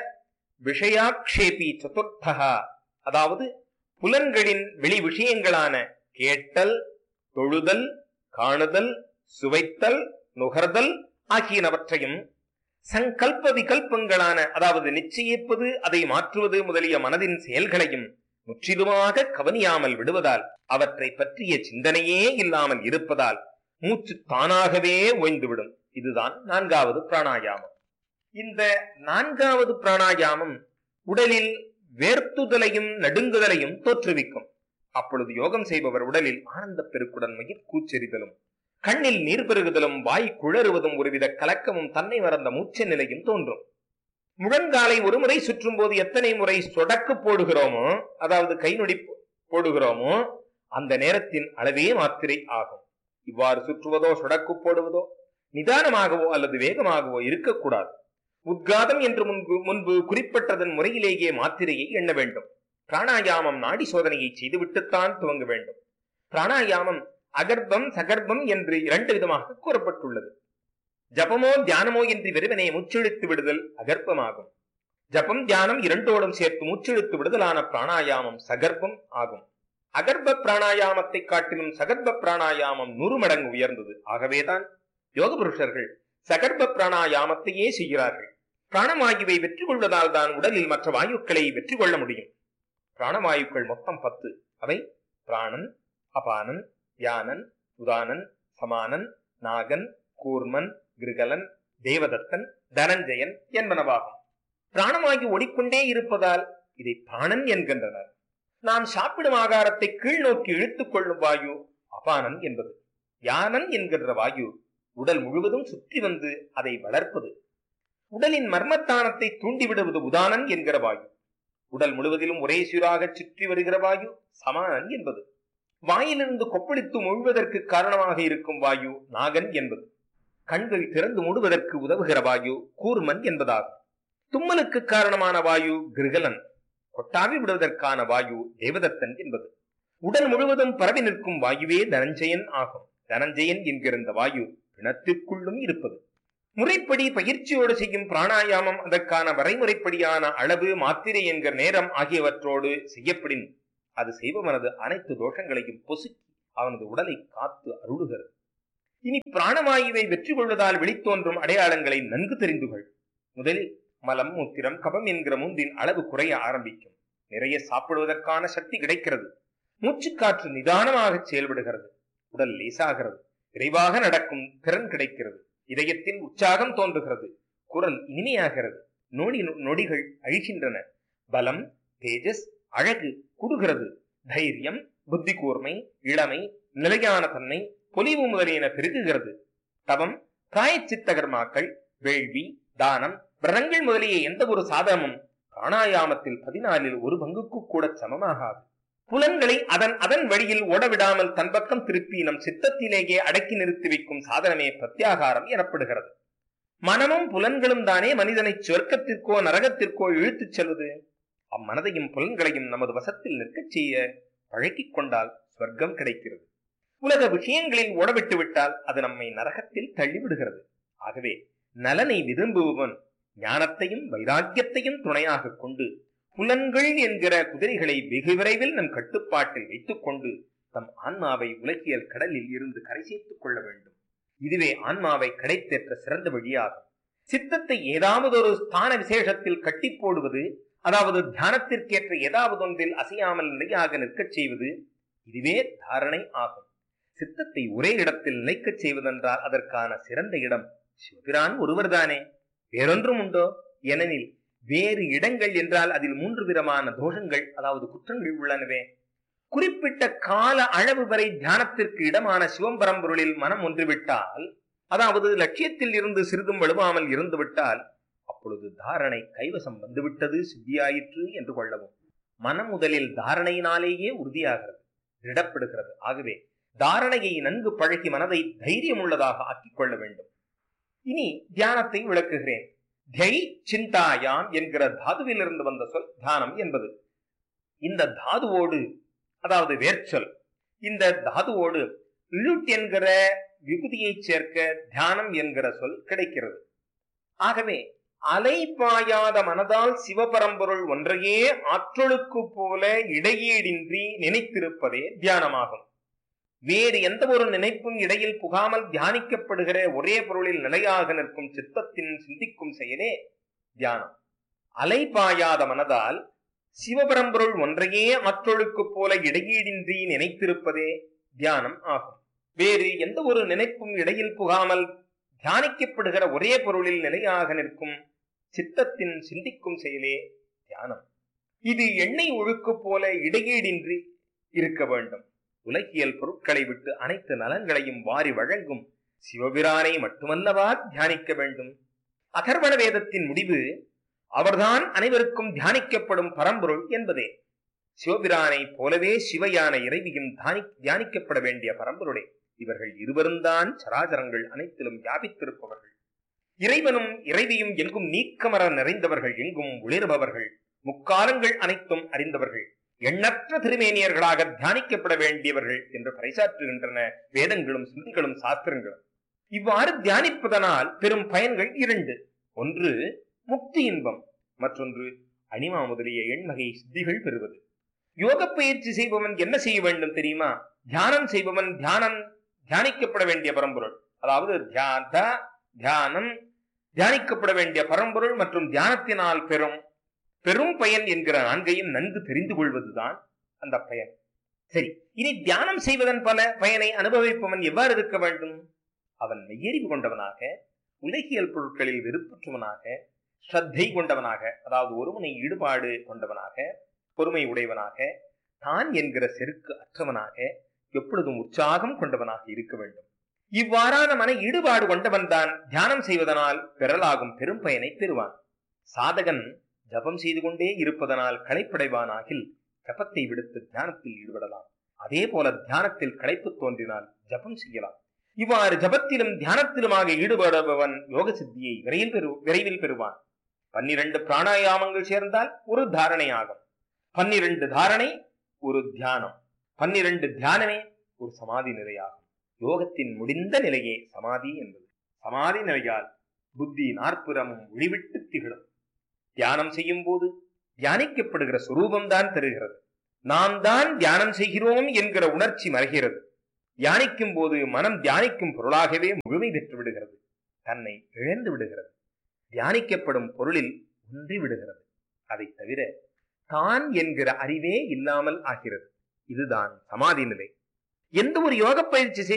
விஷயாக்ஷேபி சதுர்த்தகா அதாவது புலன்களின் வெளி விஷயங்களான கேட்டல் தொழுதல் காணுதல் சுவைத்தல் நுகர்தல் ஆகியனவற்றையும் சங்கல்ப விகல்பங்களான அதாவது நிச்சயிப்பது அதை மாற்றுவது முதலிய மனதின் செயல்களையும் முற்றிலுமாக கவனியாமல் விடுவதால் அவற்றை பற்றிய சிந்தனையே இல்லாமல் இருப்பதால் மூச்சு தானாகவே ஓய்ந்துவிடும் இதுதான் நான்காவது பிராணாயாமம் இந்த நான்காவது பிராணாயாமம் உடலில் வேர்த்துதலையும் நடுங்குதலையும் தோற்றுவிக்கும் அப்பொழுது யோகம் செய்பவர் உடலில் ஆனந்த பெருக்குடன் மயிர் கூச்செறிதலும் கண்ணில் நீர் பெருகுதலும் வாய் குழறுவதும் ஒருவித கலக்கமும் தன்னை மறந்த மூச்ச நிலையும் தோன்றும் முழங்காலை ஒரு முறை சுற்றும் போது எத்தனை முறை சொடக்கு போடுகிறோமோ அதாவது கை நொடி போடுகிறோமோ அந்த நேரத்தின் அளவே மாத்திரை ஆகும் இவ்வாறு சுற்றுவதோ சொடக்கு போடுவதோ நிதானமாகவோ அல்லது வேகமாகவோ இருக்கக்கூடாது உத்காதம் என்று முன்பு முன்பு குறிப்பிட்டதன் முறையிலேயே மாத்திரையை எண்ண வேண்டும் பிராணாயாமம் நாடி சோதனையை செய்துவிட்டுத்தான் துவங்க வேண்டும் பிராணாயாமம் அகர்ப்பம் சகர்ப்பம் என்று இரண்டு விதமாக கூறப்பட்டுள்ளது ஜபமோ தியானமோ என்று வெறுவனே முச்செழுத்து விடுதல் அகர்ப்பமாகும் ஜபம் தியானம் இரண்டோடும் சேர்த்து மூச்செழுத்து விடுதலான பிராணாயாமம் சகர்ப்பம் ஆகும் அகர்ப்ப பிராணாயாமத்தை காட்டிலும் சகர்ப்ப பிராணாயாமம் நூறு மடங்கு உயர்ந்தது ஆகவேதான் யோக புருஷர்கள் சகர்ப்ப பிராணாயாமத்தையே செய்கிறார்கள் பிராணவாயுவை வெற்றி கொள்வதால் தான் உடலில் மற்ற வாயுக்களை வெற்றி கொள்ள முடியும் பிராணவாயுக்கள் மொத்தம் பத்து அவை பிராணன் அபானன் யானன் உதானன் சமானன் நாகன் கூர்மன் கிருகலன் தேவதத்தன் தனஞ்சயன் என்பனவாகும் பிராணவாயு ஓடிக்கொண்டே இருப்பதால் இதை பிராணன் என்கின்றனர் நாம் சாப்பிடும் ஆகாரத்தை கீழ் நோக்கி இழுத்துக் கொள்ளும் வாயு அபானன் என்பது யானன் என்கின்ற வாயு உடல் முழுவதும் சுற்றி வந்து அதை வளர்ப்பது உடலின் மர்மத்தானத்தை தூண்டிவிடுவது உதானன் என்கிற வாயு உடல் முழுவதிலும் ஒரே சீராக சுற்றி வருகிற வாயு சமானன் என்பது வாயிலிருந்து கொப்பளித்து முழுவதற்கு காரணமாக இருக்கும் வாயு நாகன் என்பது கண்கள் திறந்து மூடுவதற்கு உதவுகிற வாயு கூர்மன் என்பதாகும் தும்மலுக்கு காரணமான வாயு கிருகலன் கொட்டாவி விடுவதற்கான வாயு தேவதத்தன் என்பது உடல் முழுவதும் பரவி நிற்கும் வாயுவே தனஞ்சயன் ஆகும் தனஞ்சயன் என்கிற இந்த வாயு பிணத்திற்குள்ளும் இருப்பது முறைப்படி பயிற்சியோடு செய்யும் பிராணாயாமம் அதற்கான வரைமுறைப்படியான அளவு மாத்திரை என்கிற நேரம் ஆகியவற்றோடு செய்யப்படின் அது செய்பவனது அனைத்து தோஷங்களையும் பொசுக்கி அவனது உடலை காத்து அருளுகிறது இனி பிராணவாயுவை வெற்றி கொள்வதால் வெளித்தோன்றும் அடையாளங்களை நன்கு தெரிந்து கொள் முதலில் மலம் மூத்திரம் கபம் என்கிற மூன்றின் அளவு குறைய ஆரம்பிக்கும் நிறைய சாப்பிடுவதற்கான சக்தி கிடைக்கிறது மூச்சுக்காற்று நிதானமாக செயல்படுகிறது உடல் லேசாகிறது விரைவாக நடக்கும் திறன் கிடைக்கிறது இதயத்தில் உற்சாகம் தோன்றுகிறது குரல் இனிமையாகிறது நொடி நொடிகள் அழிகின்றன பலம் தேஜஸ் அழகு குடுகிறது தைரியம் புத்தி கூர்மை இளமை நிலையான தன்மை பொலிவு முதலியன பெருகுகிறது தவம் பிராயச்சித்த கர்மாக்கள் வேள்வி தானம் விரதங்கள் முதலிய எந்த ஒரு சாதனமும் பிராணாயாமத்தில் பதினாலில் ஒரு பங்குக்கு கூட சமமாகாது புலன்களை அதன் அதன் வழியில் ஓடவிடாமல் தன் பக்கம் திருப்பி நம் சித்தத்திலேயே அடக்கி நிறுத்தி வைக்கும் சாதனமே பிரத்யாகாரம் எனப்படுகிறது மனமும் புலன்களும் தானே மனிதனை சொர்க்கத்திற்கோ நரகத்திற்கோ இழுத்துச் செல்வது அம்மனதையும் புலன்களையும் நமது வசத்தில் நிற்கச் செய்ய பழக்கிக் கொண்டால் சொர்க்கம் கிடைக்கிறது உலக விஷயங்களில் ஓடவிட்டு விட்டால் அது நம்மை நரகத்தில் தள்ளிவிடுகிறது ஆகவே நலனை விரும்புபவன் ஞானத்தையும் வைராக்கியத்தையும் துணையாக கொண்டு புலன்கள் என்கிற குதிரைகளை வெகு விரைவில் நம் கட்டுப்பாட்டில் வைத்துக் கொண்டு தம் ஆன்மாவை உலகியல் கடலில் இருந்து கரை சேர்த்துக் கொள்ள வேண்டும் இதுவே ஆன்மாவை கிடைத்தேற்ற சிறந்த வழியாகும் சித்தத்தை ஏதாவது ஒரு ஸ்தான விசேஷத்தில் கட்டி போடுவது அதாவது தியானத்திற்கேற்ற ஏதாவது ஒன்றில் அசையாமல் நிலையாக நிற்கச் செய்வது இதுவே தாரணை ஆகும் சித்தத்தை ஒரே இடத்தில் நிலைக்கச் செய்வதென்றால் அதற்கான சிறந்த இடம் சிவபிரான் ஒருவர்தானே வேறொன்றும் உண்டோ ஏனெனில் வேறு இடங்கள் என்றால் அதில் மூன்று விதமான தோஷங்கள் அதாவது குற்றங்கள் உள்ளனவே குறிப்பிட்ட கால அளவு வரை தியானத்திற்கு இடமான சிவம்பரம்பொருளில் மனம் ஒன்றுவிட்டால் அதாவது லட்சியத்தில் இருந்து சிறிதும் வலுவாமல் இருந்து விட்டால் அப்பொழுது தாரணை கைவசம் வந்துவிட்டது சித்தியாயிற்று என்று கொள்ளவும் மனம் முதலில் தாரணையினாலேயே உறுதியாகிறது திடப்படுகிறது ஆகவே தாரணையை நன்கு பழகி மனதை தைரியம் உள்ளதாக ஆக்கிக் கொள்ள வேண்டும் இனி தியானத்தை விளக்குகிறேன் தை சிந்தாயாம் என்கிற தாதுவிலிருந்து வந்த சொல் தியானம் என்பது இந்த தாதுவோடு அதாவது வேர்ச்சொல் இந்த தாதுவோடு லுட் என்கிற விகுதியை சேர்க்க தியானம் என்கிற சொல் கிடைக்கிறது ஆகவே அலை பாயாத மனதால் சிவபரம்பொருள் ஒன்றையே ஆற்றலுக்கு போல இடையீடின்றி நினைத்திருப்பதே தியானமாகும் வேறு எந்த ஒரு நினைப்பும் இடையில் புகாமல் தியானிக்கப்படுகிற ஒரே பொருளில் நிலையாக நிற்கும் சித்தத்தின் சிந்திக்கும் செயலே தியானம் அலைபாயாத மனதால் சிவபரம்பொருள் ஒன்றையே ஆற்றலுக்கு போல இடையீடின்றி நினைத்திருப்பதே தியானம் ஆகும் வேறு எந்த ஒரு நினைப்பும் இடையில் புகாமல் தியானிக்கப்படுகிற ஒரே பொருளில் நிலையாக நிற்கும் சித்தத்தின் சிந்திக்கும் செயலே தியானம் இது எண்ணெய் ஒழுக்கு போல இடையீடின்றி இருக்க வேண்டும் உலகியல் பொருட்களை விட்டு அனைத்து நலங்களையும் வாரி வழங்கும் சிவபிரானை மட்டுமல்லவா தியானிக்க வேண்டும் அதர்வண வேதத்தின் முடிவு அவர்தான் அனைவருக்கும் தியானிக்கப்படும் பரம்பொருள் என்பதே சிவபிரானை போலவே சிவயான இறைவியும் தானி தியானிக்கப்பட வேண்டிய பரம்பொருளே இவர்கள் இருவரும்தான் சராச்சரங்கள் அனைத்திலும் வியாபித்திருப்பவர்கள் இறைவனும் இறைவியும் எங்கும் நீக்கமர நிறைந்தவர்கள் எங்கும் ஒளிர்பவர்கள் முக்காலங்கள் அனைத்தும் அறிந்தவர்கள் எண்ணற்ற திருமேனியர்களாக தியானிக்கப்பட வேண்டியவர்கள் என்று பறைசாற்றுகின்றன வேதங்களும் சிந்திகளும் சாஸ்திரங்களும் இவ்வாறு தியானிப்பதனால் பெரும் பயன்கள் இரண்டு ஒன்று முக்தி இன்பம் மற்றொன்று அனிமா முதலிய எண்மகை சித்திகள் பெறுவது யோக பயிற்சி செய்பவன் என்ன செய்ய வேண்டும் தெரியுமா தியானம் செய்பவன் தியானம் தியானிக்கப்பட வேண்டிய பரம்பொருள் அதாவது தியாத தியானம் தியானிக்கப்பட வேண்டிய பரம்பொருள் மற்றும் தியானத்தினால் பெறும் பெரும் பயன் என்கிற நான்கையும் நன்கு தெரிந்து கொள்வதுதான் அந்த பயன் சரி இனி தியானம் செய்வதன் பல பயனை அனுபவிப்பவன் எவ்வாறு இருக்க வேண்டும் அவன் மெய்யறிவு கொண்டவனாக உலகியல் பொருட்களில் வெறுப்பற்றவனாக ஸ்ரத்தை கொண்டவனாக அதாவது ஒருவனை ஈடுபாடு கொண்டவனாக பொறுமை உடையவனாக தான் என்கிற செருக்கு அற்றவனாக எப்பொழுதும் உற்சாகம் கொண்டவனாக இருக்க வேண்டும் இவ்வாறான மன ஈடுபாடு கொண்டவன் தான் தியானம் செய்வதனால் பெறலாகும் பெரும் பயனை பெறுவான் சாதகன் ஜபம் செய்து கொண்டே இருப்பதனால் களைப்படைவானாகில் ஜபத்தை விடுத்து தியானத்தில் ஈடுபடலாம் அதே போல தியானத்தில் களைப்பு தோன்றினால் ஜபம் செய்யலாம் இவ்வாறு ஜபத்திலும் தியானத்திலுமாக ஈடுபடுபவன் யோக சித்தியை விரைவில் பெறு விரைவில் பெறுவான் பன்னிரண்டு பிராணாயாமங்கள் சேர்ந்தால் ஒரு தாரணை ஆகும் பன்னிரண்டு தாரணை ஒரு தியானம் பன்னிரண்டு தியானமே ஒரு சமாதி நிலையாகும் யோகத்தின் முடிந்த நிலையே சமாதி என்பது சமாதி நிலையால் புத்தி நாற்புறமும் ஒளிவிட்டு திகழும் தியானம் செய்யும் போது தியானிக்கப்படுகிற சுரூபம்தான் தருகிறது நாம் தான் தியானம் செய்கிறோம் என்கிற உணர்ச்சி மறைகிறது தியானிக்கும் போது மனம் தியானிக்கும் பொருளாகவே முழுமை பெற்று விடுகிறது தன்னை இழந்து விடுகிறது தியானிக்கப்படும் பொருளில் ஒன்றி விடுகிறது அதை தவிர தான் என்கிற அறிவே இல்லாமல் ஆகிறது இதுதான் சமாதி நிலை எந்த ஒரு யோக பயிற்சி